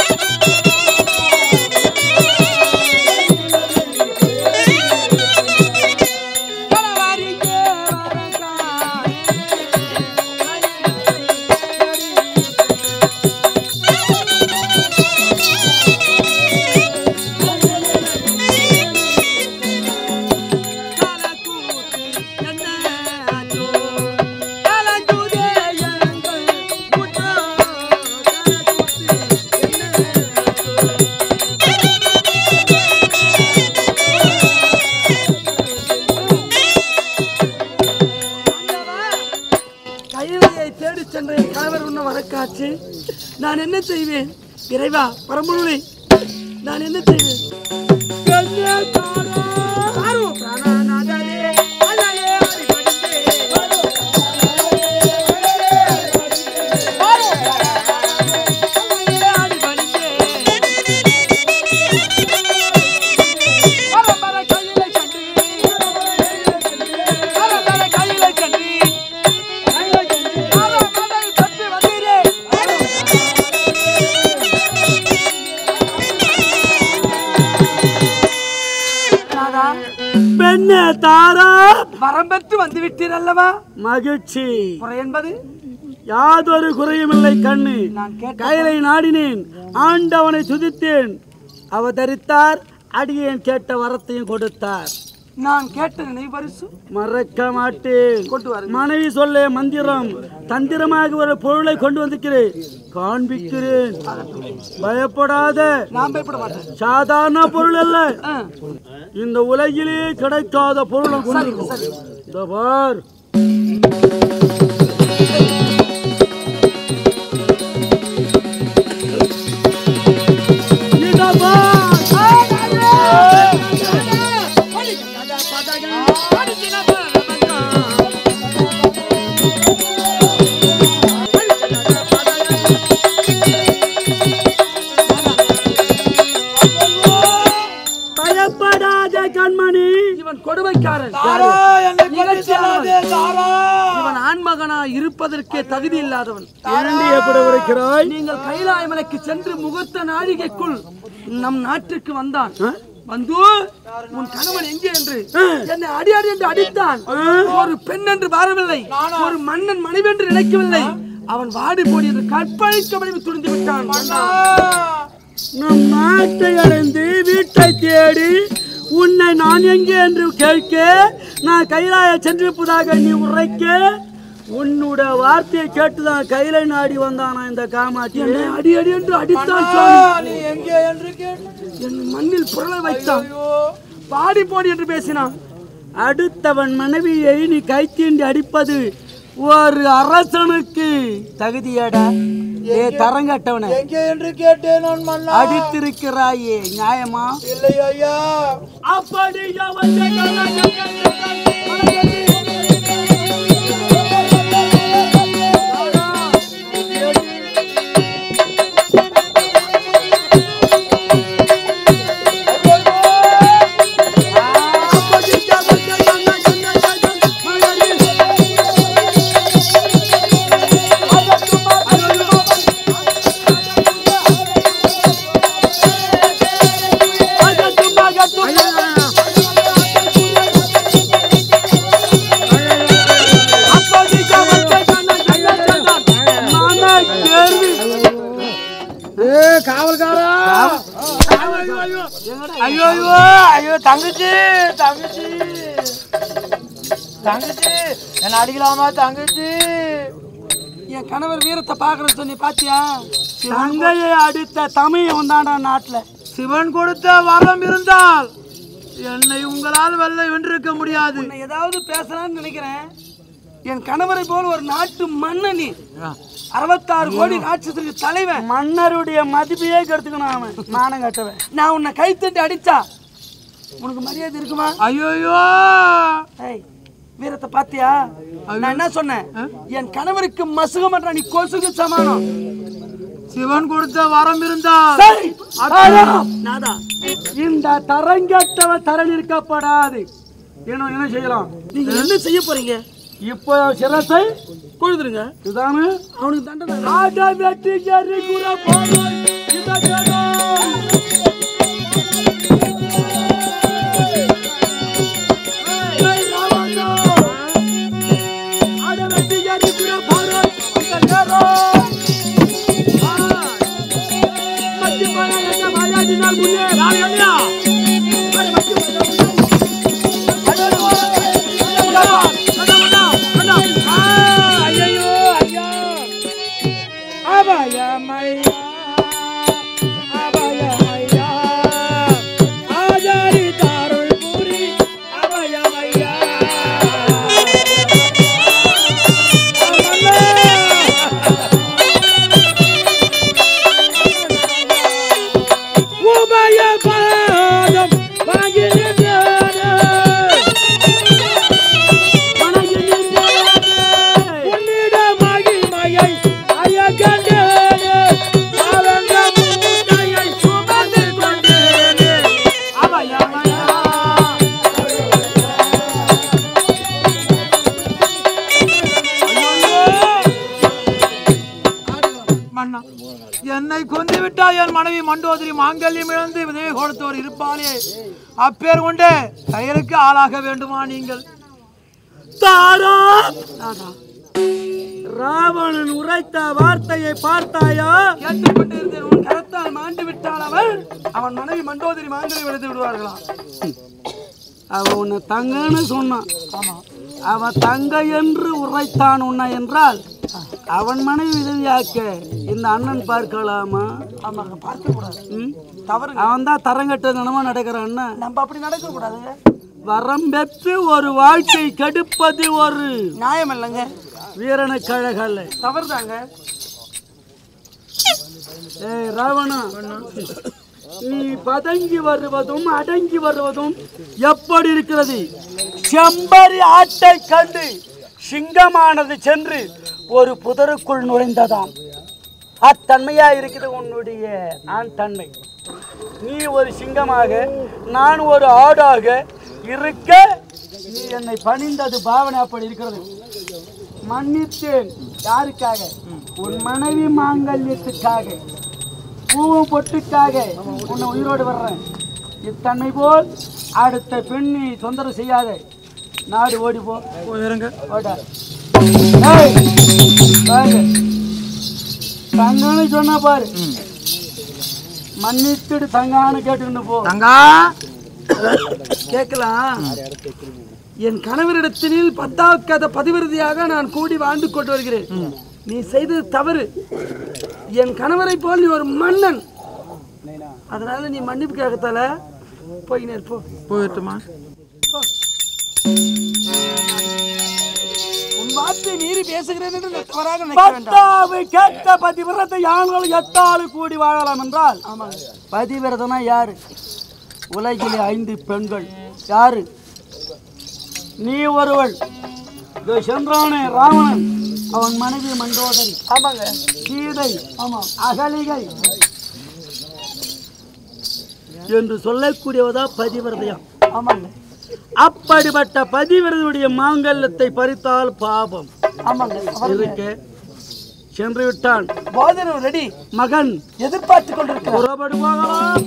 Thank மனைவியை தேடி சென்ற என் கணவர் உன்ன வரக்காச்சு நான் என்ன செய்வேன் இறைவா பரம்பொருளே நான் என்ன செய்வேன் பாரு, பிராணநாதரே, அழகே அடிபணிந்தே. பாரு, அழகே அடிபணிந்தே. பரம்பர கையிலை கண்டு பரம்பர கையிலை கண்டு பரம்பரை பற்றி வந்தீரே நாதா, பெண்ணே தாரா வரம் பெற்று வந்து விட்டீர் அல்லவா மகிழ்ச்சி குறை என்பது யாதொரு குறையுமில்லை கண்ணு நான் கேட்ட கைலை நாடினேன் ஆண்டவனை துதித்தேன் அவதரித்தார் அடியேன் கேட்ட வரத்தையும் கொடுத்தார் நான் கேட்ட நினைவு பரிசு மறக்க மாட்டேன் கொண்டு வாருங்கள். மனைவி சொல்ல மந்திரம் தந்திரமாக ஒரு பொருளை கொண்டு வந்திருக்கிறேன் காண்பிக்கிறேன் பயப்படாத நான் பயப்பட மாட்டேன் சாதாரண பொருள் அல்ல ஆ, இந்த உலகிலே கிடைக்காத பொருளை கொண்டு சரி. இந்த பார் இதோ பார். பயப்படாத கண்மணி இவன் கொடுமைக்காரன் என்னை கொலை சொல்லாதே தாரா இவன் ஆண்மகனா இருப்பதற்கே தகுதி இல்லாதவன் இரண்டு எப்படி இருக்கிறாய் நீங்கள் கைலாயமலைக்கு சென்று முகூர்த்த நாழிகைக்குள் நம் நாட்டிற்கு வந்தான் வந்து உன் கணவன் எங்கே என்று என்னை அடி அடி என்று அடித்தான் ஒரு பெண் என்று வரவில்லை ஒரு மன்னன் மனைவி என்று நினைக்கவில்லை அவன் வாடி போடி என்று கற்பழிக்க மனைவி துணிந்து விட்டான் நம் நாட்டை அடைந்து வீட்டை தேடி உன்னை நான் எங்கே என்று கேட்க நான் கைலாய சென்றிருப்பதாக நீ உரைக்க உன்னுடைய வார்த்தையை கேட்டுதான் கைலை நாடி வந்தானா இந்த காமாட்சி என்னை அடி அடி என்று அடித்தான் சுவாமி நீ எங்கே என்று கேட்டு என் மண்ணில் புரளை வைத்தான் பாடி போடி என்று பேசினான் அடுத்தவன் மனைவியை நீ கைத்தீண்டி அடிப்பது ஒரு அரசனுக்கு தகுதியடா ஏ தரங்கட்டவன எங்கே என்று கேட்டேன் நான் மன்னா அடித்திருக்கிறாயே நியாயமா இல்லை ஐயா அப்படி அவன் ஏ காவல்காரா ஐயோ ஐயோ ஐயோ தங்கச்சி தங்கச்சி தங்கச்சி என்ன அடிக்கலாமா தங்கச்சி என் கணவர் வீரத்தை பார்க்கணும்னு சொன்னி பாத்தியா தங்கையை அடித்த தமிழ் வந்தாண்டா நாட்டுல சிவன் கொடுத்த வரம் இருந்தால் என்னை உங்களால் வெல்ல வென்றிருக்க முடியாது உன்னை ஏதாவது பேசலாம்னு நினைக்கிறேன் என் கணவரை போல ஒரு நாட்டு மன்னனி அறுபத்தாறு கோடி ராட்சசருக்கு தலைவன் மன்னருடைய மதிப்பையே கெடுத்துக்கணும் அவன் மானம் கட்டவன் நான் உன்னை கைத்தட்டி அடிச்சா உனக்கு மரியாதை இருக்குமா ஐயோயோ ஏய் வீரத்தை பாத்தியா நான் என்ன சொன்னேன் என் கணவருக்கு மசுக மாட்டான் நீ கொசுக்கு சமானம் சிவன் கொடுத்த வரம் இருந்தால் சரி, அதான். நாதா, இந்த தரங்கட்டவ தரன் இருக்கப்படாது என்ன என்ன செய்யலாம் நீங்க என்ன செய்ய போறீங்க இப்போ சிரசை கொழுதுருங்க இதுதானே அவனுக்கு தண்டனை ஆட வெட்டி எறி குற போறாய் இதகடா ஏய் ராவணா ஆட வெட்டி எறி குற போறாய் இதகடா மத்தி பண எங்க மாயா தினால் முன்னே ராவணா அட மத்தி ஐயோ ஐயா அபயமையா அபயமையா ஆஜா மன்னா என்னை கொண்டு விட்டால் என் மனைவி மண்டோதரி மாங்கல்யம் இழந்து விதவை கொடுத்தவர் இருப்பாளே அப்பேர் கொண்டு கயிறுக்கு ஆளாக வேண்டுமா நீங்கள் தாரா ராவணன் உரைத்த வார்த்தையை பார்த்தாயா கேட்டுக்கொண்டு இருந்தேன் உன் கரத்தால் மாண்டு விட்டால் அவன் அவன் மனைவி மண்டோதரி மாங்கலை விழுந்து விடுவார்களாம் அவன் உன்னை தங்கன்னு சொன்னான் அவன் தங்க என்று உரைத்தான் உன்னை என்றால் அவன் மனைவி விதவியாக்க இந்த அண்ணன் பார்க்கலாமா ஆமாங்க பார்க்க கூடாது ம்? தவறு அவன் தான் தரங்கட்ட நிலமா நடக்கிற அண்ணன் நம்ம அப்படி நடக்க கூடாதுங்க வரம் பெற்று ஒரு வாழ்க்கை கெடுப்பது ஒரு நியாயம் இல்லைங்க வீரனுக்கு அழகல்ல தவறு தாங்க ஏய் ராவணா நீ பதங்கி வருவதும் அடங்கி வருவதும் எப்படி இருக்கிறது செம்பரி ஆட்டை கண்டு சிங்கமானது சென்று ஒரு புதருக்குள் நுழைந்ததாம் அத்தன்மையா இருக்குது உன்னுடைய ஆண் தன்மை நீ ஒரு சிங்கமாக நான் ஒரு ஆடாக இருக்க நீ என்னை பணிந்தது பாவனை அப்படி இருக்கிறது மன்னித்தேன் யாருக்காக உன் மனைவி மாங்கல்யத்துக்காக பூவும் பொட்டுக்காக உன்னை உயிரோடு வர்றேன் இத்தன்மை போல் அடுத்த பெண்ணை தொந்தரவு செய்யாத நாடு ஓடி போ போயிருங்க ஓடா ஏய், பாரு தங்கன்னு சொன்னா பாரு மன்னித்துடு தங்கான்னு கேட்டுக்கிட்டு போ தங்கா கேட்கலாம் என் கணவரிடத்தில் பத்தாக்காத பதிவிரதியாக நான் கூடி வாழ்ந்து கொண்டு வருகிறேன் நீ செய்தது தவறு என் கணவரை போல் நீ ஒரு மன்னன் அதனால நீ மன்னிப்பு கேட்கத்தால போய் நேர் போ போயிட்டுமா உன் வார்த்தை மீறி பேசுகிறேன் என்று நான் தவறாக நினைக்க வேண்டாம் பத்தாவு கேட்ட பதிவிரத யானைகள் எத்தாலு கூடி வாழலாம் என்றால் பதிவிரதனா யாரு உலகிலே ஐந்து பெண்கள் யாரு நீ ஒருவள் இதோ சென்றானே ராவணன் அவன் மனைவி மண்டோதரி ஆமாங்க சீதை ஆமா அகலிகை என்று சொல்லக்கூடியவதா பதிவிரதையம் ஆமாங்க அப்படிப்பட்ட பதிவிரதையுடைய மாங்கல்யத்தை பறித்தால் பாபம் ஆமாங்க தவறு. இருக்க சென்று விட்டான் போதனை ரெடி மகன் எதிர்பார்த்து கொண்டிருக்கிறார் புறப்படு போகலாம்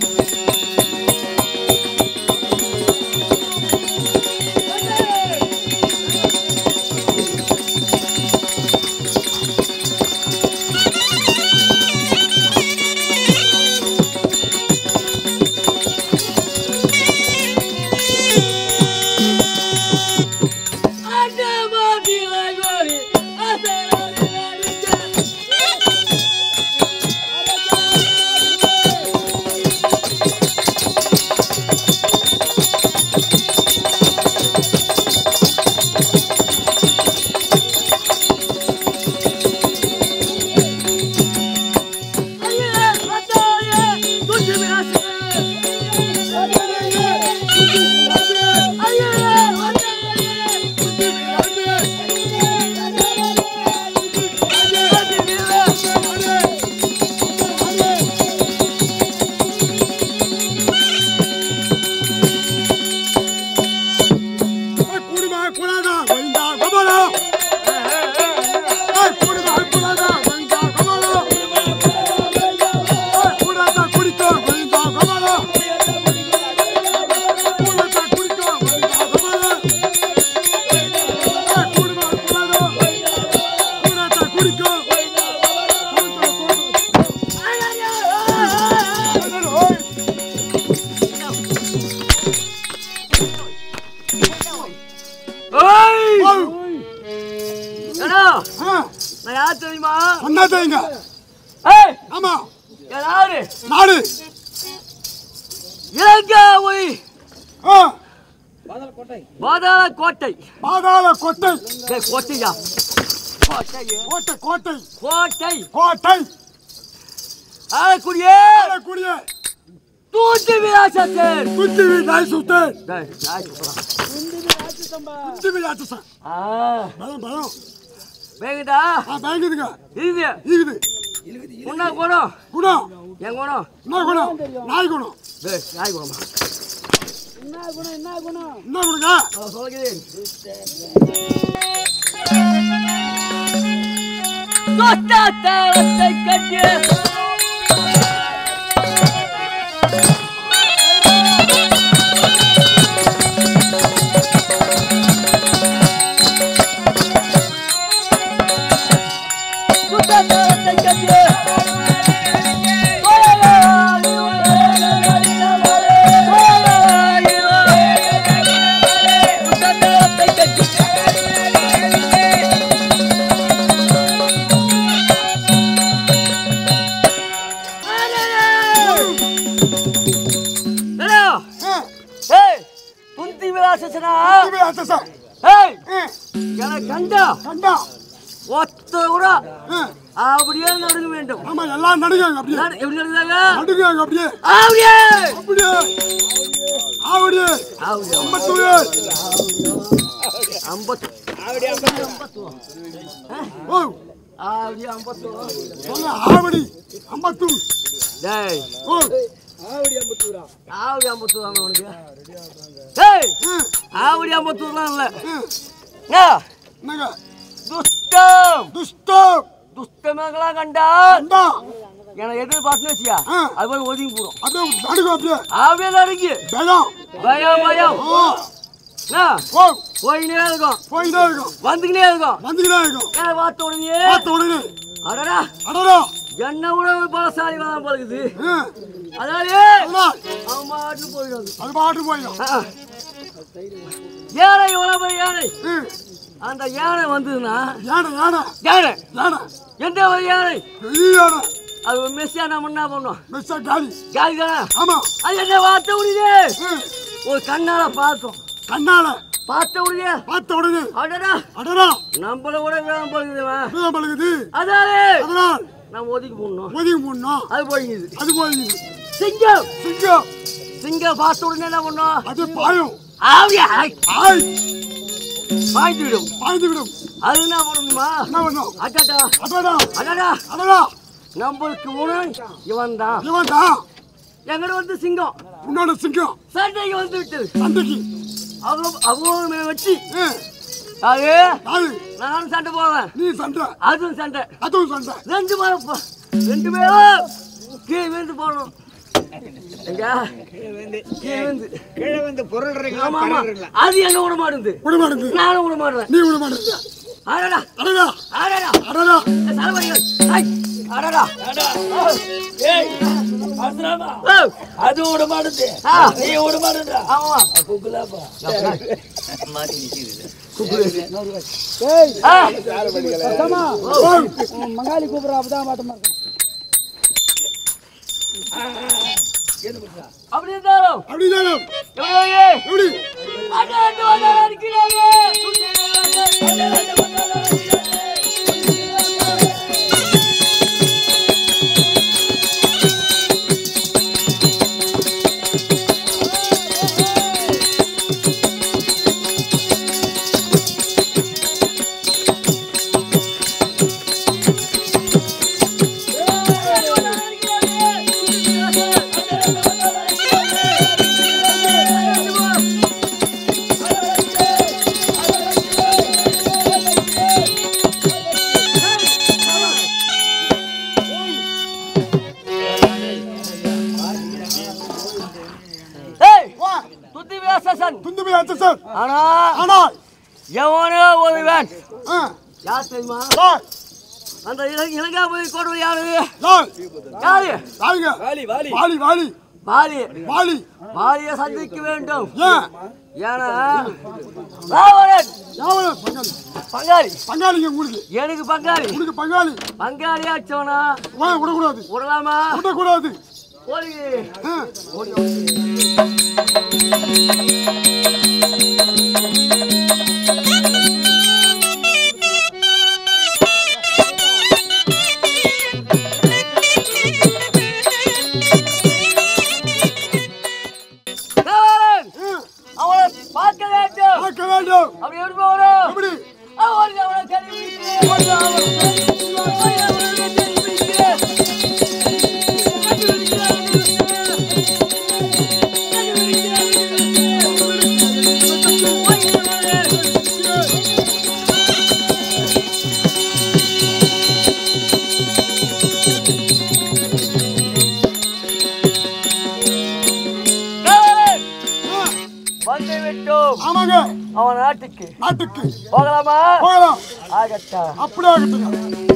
நான் யார் தெரியுமா சொன்னாதேங்க ஏய் ஆமா யாரு நாடு இலங்கை ஒய் ஆ, பாதாள கோட்டை பாதாள கொட்டை ஏய், கோட்டையா கோட்டையே கோட்டை கோட்டை கோட்டை கோட்டை ஆளக்கூடியே கூடிய தூத்து விலாசத்தில் குத்திவி நாய் சுத்தேன் டேய், நாய் சுத்தலாம். குத்திவி ஆச்சசா ஆ, பலம் பலம் வேகுதா ஆ பயங்குதுங்க இது இருக்குது உன்ன குணம் குணம் என் குணம் என்ன குணம் நாய் குணம் டேய், நாய் குணமா என்ன குணங்க நான் சொல்கிறேன் துஷ்டத்தனத்தை கட்டிய துஷ்டத்தனத்தை கட்டிய துஷ்டத்தனத்தை கட்டிய ஹலோ ஏய் குந்தி விலாசனா ஏய் எனக்கு கண்டா கண்டா ஒத்த கூட அப்படியே நடுங்க வேண்டும் ஆமா எல்லாம் நடுங்க அப்படியே நடு- எப்படி நடுங்கிறாங்க நடுங்க அப்படியே அப்படியே அப்படியே ஆவடியே அப்படியே ஐம்பத்தூரு ஐம்பத்து ஓ அப்படியே ஐம்பத்து சொல்ல ஆவடி ஐம்பத்தூர் டேய் ஓ ஆவடி ஐம்பத்தூர் தாங்க உனக்கு டேய் ஆவடி ஐம்பத்தூர்லாம் இல்லை ஏ, என்னங்க துஷ்டம் துஷ்டம் துஷ்டமெல்லாம் கண்டா கண்டா எனக்கு எதிர்பார்த்துன்னு வச்சியா ஆ. அது போய் ஒதுங்கி போடும் அப்படியே நடுங்க அப்படியே அப்படியே நடுங்கி பயம் பயம் பயம் ஓ ஆ, ஓ போயினே இருக்கும் போயிட்டே இருக்கும் வந்துக்கினே இருக்கும் வந்துக்கிட்டே இருக்கும் ஏன் பார்த்த உடனே பார்த்த உடனே அடடா அடடா என்ன விட ஒரு பலசாலி தான் பழகுது ஆ, அதாவது அடடா, அவன் பாட்டு போயிடும் அது பாட்டு போயிடும் ஆ. யானை உணவு யானை ஆ, அந்த யானை வந்ததுன்னா யானை யானை யானை யானை எந்த ஒரு யானை பெரிய யானை அது ஒரு மெஸ்ஸா நம்ம என்ன பண்ணோம் மிஸ்ஸா காலி காலி தானே ஆமா அது என்ன பார்த்த உடனே ஆ, ஒரு கண்ணால பார்க்கும் கண்ணால பார்த்த உடனே பார்த்த உடனே அடடா அடடா நம்மள கூட வேகம் பழகுதுவன் வீரம் பழகுது அதாலே அதனால் நம்ம ஒதுக்கி போடணும் ஒதுங்கி போடணும் அது போயிடுது அது போயிடுது சிங்கம் சிங்கம் சிங்கம் பார்த்த உடனே என்ன பண்ணோம் அது பாயும் ஆவியா ஆய் பாய்ந்து விடும் பாய்ந்து விடும் அது என்ன பண்ணணுமா என்ன பண்ணும் அடடா அடடா அடடா அடடா நம்மளுக்கு உணவு இவன் தான் இவன் தான் எங்கட வந்து சிங்கம் உன்னோட சிங்கம் சண்டைக்கு வந்து விட்டது சண்டைக்கு அவங்க அவங்க வச்சு ஆ, அது யாரு நானும் சண்டை போவேன் நீ சண்டை அதுவும் சண்டை அதுவும் சண்டை ரெண்டு பேரும் ரெண்டு பேரும் கீழே விழுந்து போடணும் எங்க கீழே விழுந்து கீழே வந்து பொருள்றீங்களா ஆமா ஆமா அது என்ன விட மாட்டேங்குது விடமாட்டேங்குது நானும் விட மாட்டேன் நீ விடமாட்டேங்குது அடடா அடடா அடடா அடடா சலபடிகள் ஐ அடடா அது விட மாட்டேது ஆ, நீ விட மாட்டேடா ஆமா குக்குலாப்பா ஆ, மங்காளி கூப்பிடுறா அப்பதான் மாட்டமா அப்படி இருந்தாலும் அப்படிதானே எப்படி வாங்க? எப்படி அண்ணாண்டு வந்தாலும் அடிக்கிறாங்க. ஏய், துத்தி வியாசன். துண்டு போய் ஆச்சு சார் ஆனா ஆனால் எவனோ ஒருவன் ஆ, யார் தெரியுமா சார் அந்த இல- இலங்காபுரி கோட்டை யாரு சார் யாரு யாருங்க வாலி வாலி வாலி பாலி வாலி பாலியை சந்திக்க வேண்டும் ஏன் ஏன்னா ராவணன் யாவன பங்காளி பங்காளி பங்காளிங்க உங்களுக்கு எனக்கு பங்காளி உங்களுக்கு பங்காளி பங்காளி ஆச்சவனா வா விடக்கூடாது விடலாமா விடக்கூடாது ஓடி ஆ, ராவணன் ஆ, அவனை பார்க்க வேண்டும் பார்க்க வேண்டும் அப்படி எப்படி போகணும் எப்படி அவன் அவனை கண்டுபிடிக்கிறேன் அவனை அவனை கண்டுபிடிக்கிறேன் கண்டுபிடிக்கிறேன் கண்டுபிடிக்கிறேன் நாட்டுக்கு நாட்டுக்கு போகலாமா போகலாம் ஆகட்டா அப்படியே ஆகட்டுங்க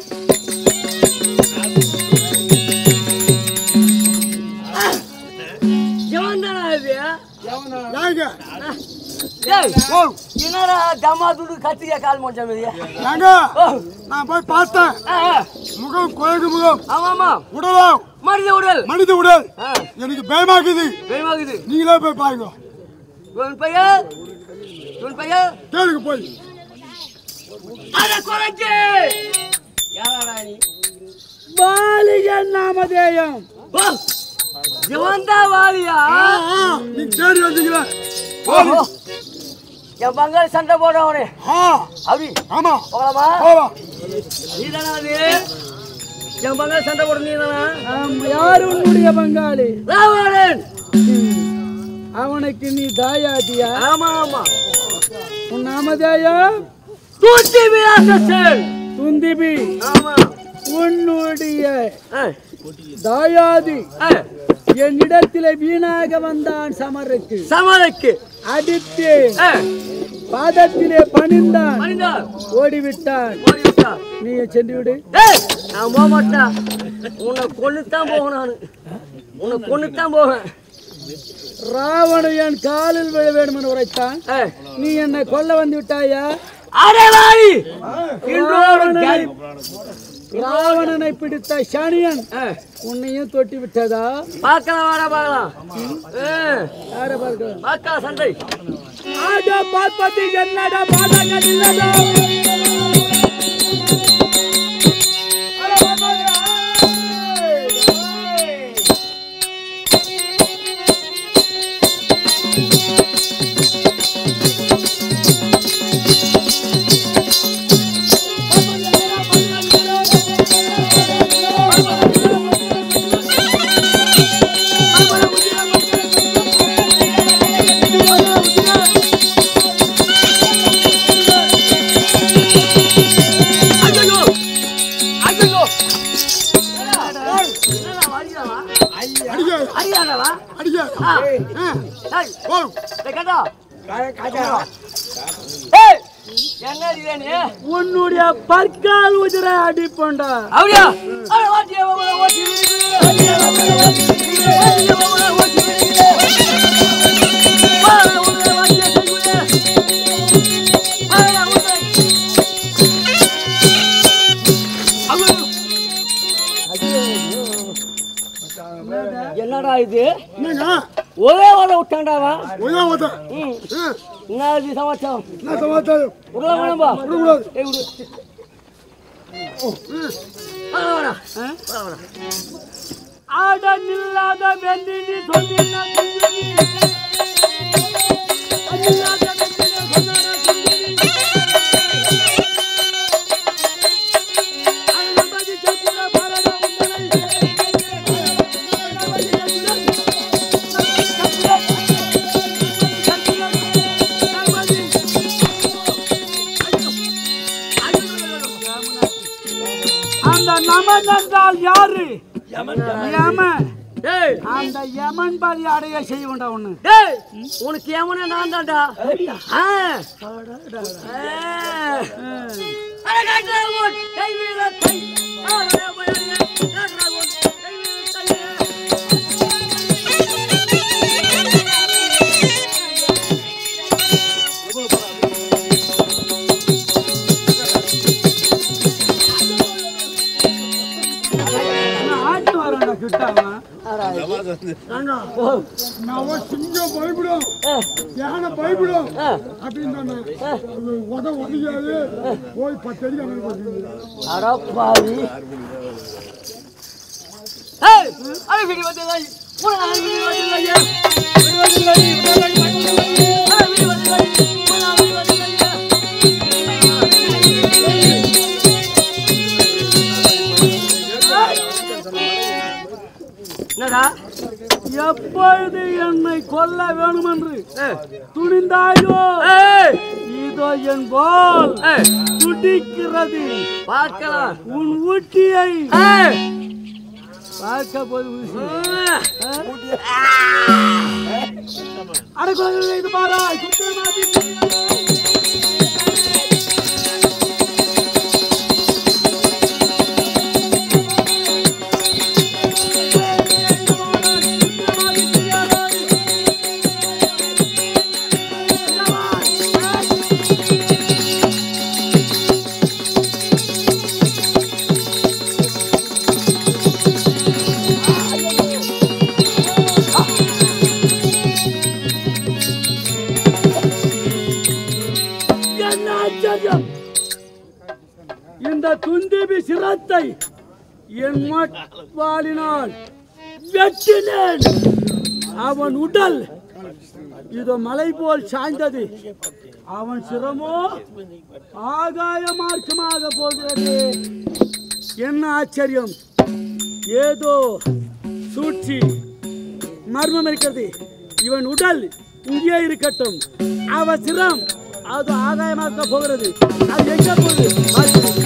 எவன்தானா இது ஏங்க டேய் ஓ என்னடா ஜமா துடு கத்திரிக்கா கால் மொச்ச மாதிரியா ஏங்க ஓ நான் போய் பார்த்தேன் ஆ, ஆ. முகம் குழகு முகம் ஆமாமா உடலாம் மனித உடல் மனித உடல் ஆ, எனக்கு பயமாக்குது பயமாகுது நீங்களே போய் பாருங்க உன் பெயர் உன் பெயர் கேளுங்க போய் அட குறைக்கு யாராடா நீ பாலிகன் நாமதேயம் ஓ இவன்தா வாலியா ஆ, ஆ, நீங்க தேடி வந்தீங்களே ஓஹோ. என் பங்காளி சண்டை போடுறவனே ஆ அப்படி ஆமா போகலாமா போலாம் நீதானா அது என் பங்காளி சண்டை போட நீதானா ஆம், யார் உன்னுடைய பங்காளி ராவணன் அவனுக்கு நீ தாயாட்டியா ஆமா ஆமா உன் நாமதேயம் தூத்தி விலாசன் துந்திபி ஆமா உன்னுடைய ஆ, தாயாதி ஆ. என்னிடத்திலே வீணாக வந்தான் சமருக்கு சமருக்கு அடித்து ஆ, பாதத்திலே பணிந்தான் மனிதர் ஓடிவிட்டான் ஓடிவிட்டா நீ சென்று விடு ஏய் நான் போக மாட்டேன் உன்னை கொண்டுத்தான் போவேன் நான் உன்னை கொண்டுத்தான் போவேன் ராவணன் என் காலில் விழ வேண்டும் என்று உரைத்தான் ஏய், நீ என்னை கொல்ல வந்து விட்டாயா அடவாரி இன்றோடு ராவணனை ராவணனை பிடித்த சனியன் ஏய், உன்னையும் தொட்டி விட்டதா பார்க்கலாம் வாடா பார்க்கலாம் ஏய், யார பார்க்கலாம் பார்க்கலாம் சண்டை ஆஜா பார்ப்பதி என்னடா பாதங்கள் இல்லதா ஐயோ ஐயோ என்னடா வாடியாவா அடிக்க அடியாடவா அடிக்க ஆ ஆ, ஏய் ஓ டேய் கேட்டா ஏய் என்ன இது நீ உன்னுடைய பற்கால் உதிர அடிப்போண்டா அப்படியா அட வாட்டியா வாடா வாட்டி வாட்டியா வாடா வாட்டி வாட்டியா வாடா வாட்டி வாடா வாடா வாட்டியா செங்குடா வாடா வாடா என்னடா இது என்னங்க ஒரே வாழ விட்டாண்டாவா ஒரே ஓட்ட ம் ஆ, என்ன இது சமாச்சாரம் என்ன சமாச்சாரம் உள்ள வேணாம்பா விடக்கூடாது ஏய் விடு வாடா வாடா வாடா வாடா ஆட நில்லாத வெந்தி நீ சொல்லினா துஞ்சுவி. அநில்லாத வெந்தி நீ சொன்னானா துஞ்சுவி. அழுதபதி சத்துர பரத உந்தனை. அழுதபதி சத்துர. சத்துர. அழுதபதி. அந்த நமன் என்றால் யாரு யமன் டேய் அந்த யமன் பலி அடைய செய்ய வேண்டாம் ஒண்ணு டேய் உனக்கு எவனே நான் தான்டா ஆ அட காட்ராகோன் கை வீர கை ஆரே பயனே காட்ராகோன் கை வீர கை ஆட்டு வரண்டா கிட்டாவா நான் சிங்கம் பயப்படும் யானை பயப்படும் அப்படின்னு சொன்னேன் உத ஒடிக்காது போய் பத்து அடிக்கு அங்கே போட்டு அடப்பாவி ஏய் அட வீடி வந்து போடா வீடி வந்து வீடி வந்து அட வீடி வந்து போடா வீடி வந்து என்னடா எப்பொழுது என்னை கொல்ல வேணும் என்று துணிந்தாயோ ஏய் இதோ என் போல் ஏய் துடிக்கிறது பார்க்கலாம் உன் ஊட்டியை ஏய் பார்க்க போது ஊசி. ஆ! அட குழந்தைகளே, இது பாரா சுத்தமாதி சிரத்தை என் வாளினால் வெட்டினேன் அவன் உடல் இதோ மலை போல் சாய்ந்தது அவன் சிரமோ ஆகாய மார்க்கமாக போகிறது என்ன ஆச்சரியம் ஏதோ சூழ்ச்சி மர்மம் இருக்கிறது இவன் உடல் இங்கே இருக்கட்டும் அவன் சிரம் அது ஆகாயமாக்க போகிறது அது எங்க போகுது பார்க்கிறேன்.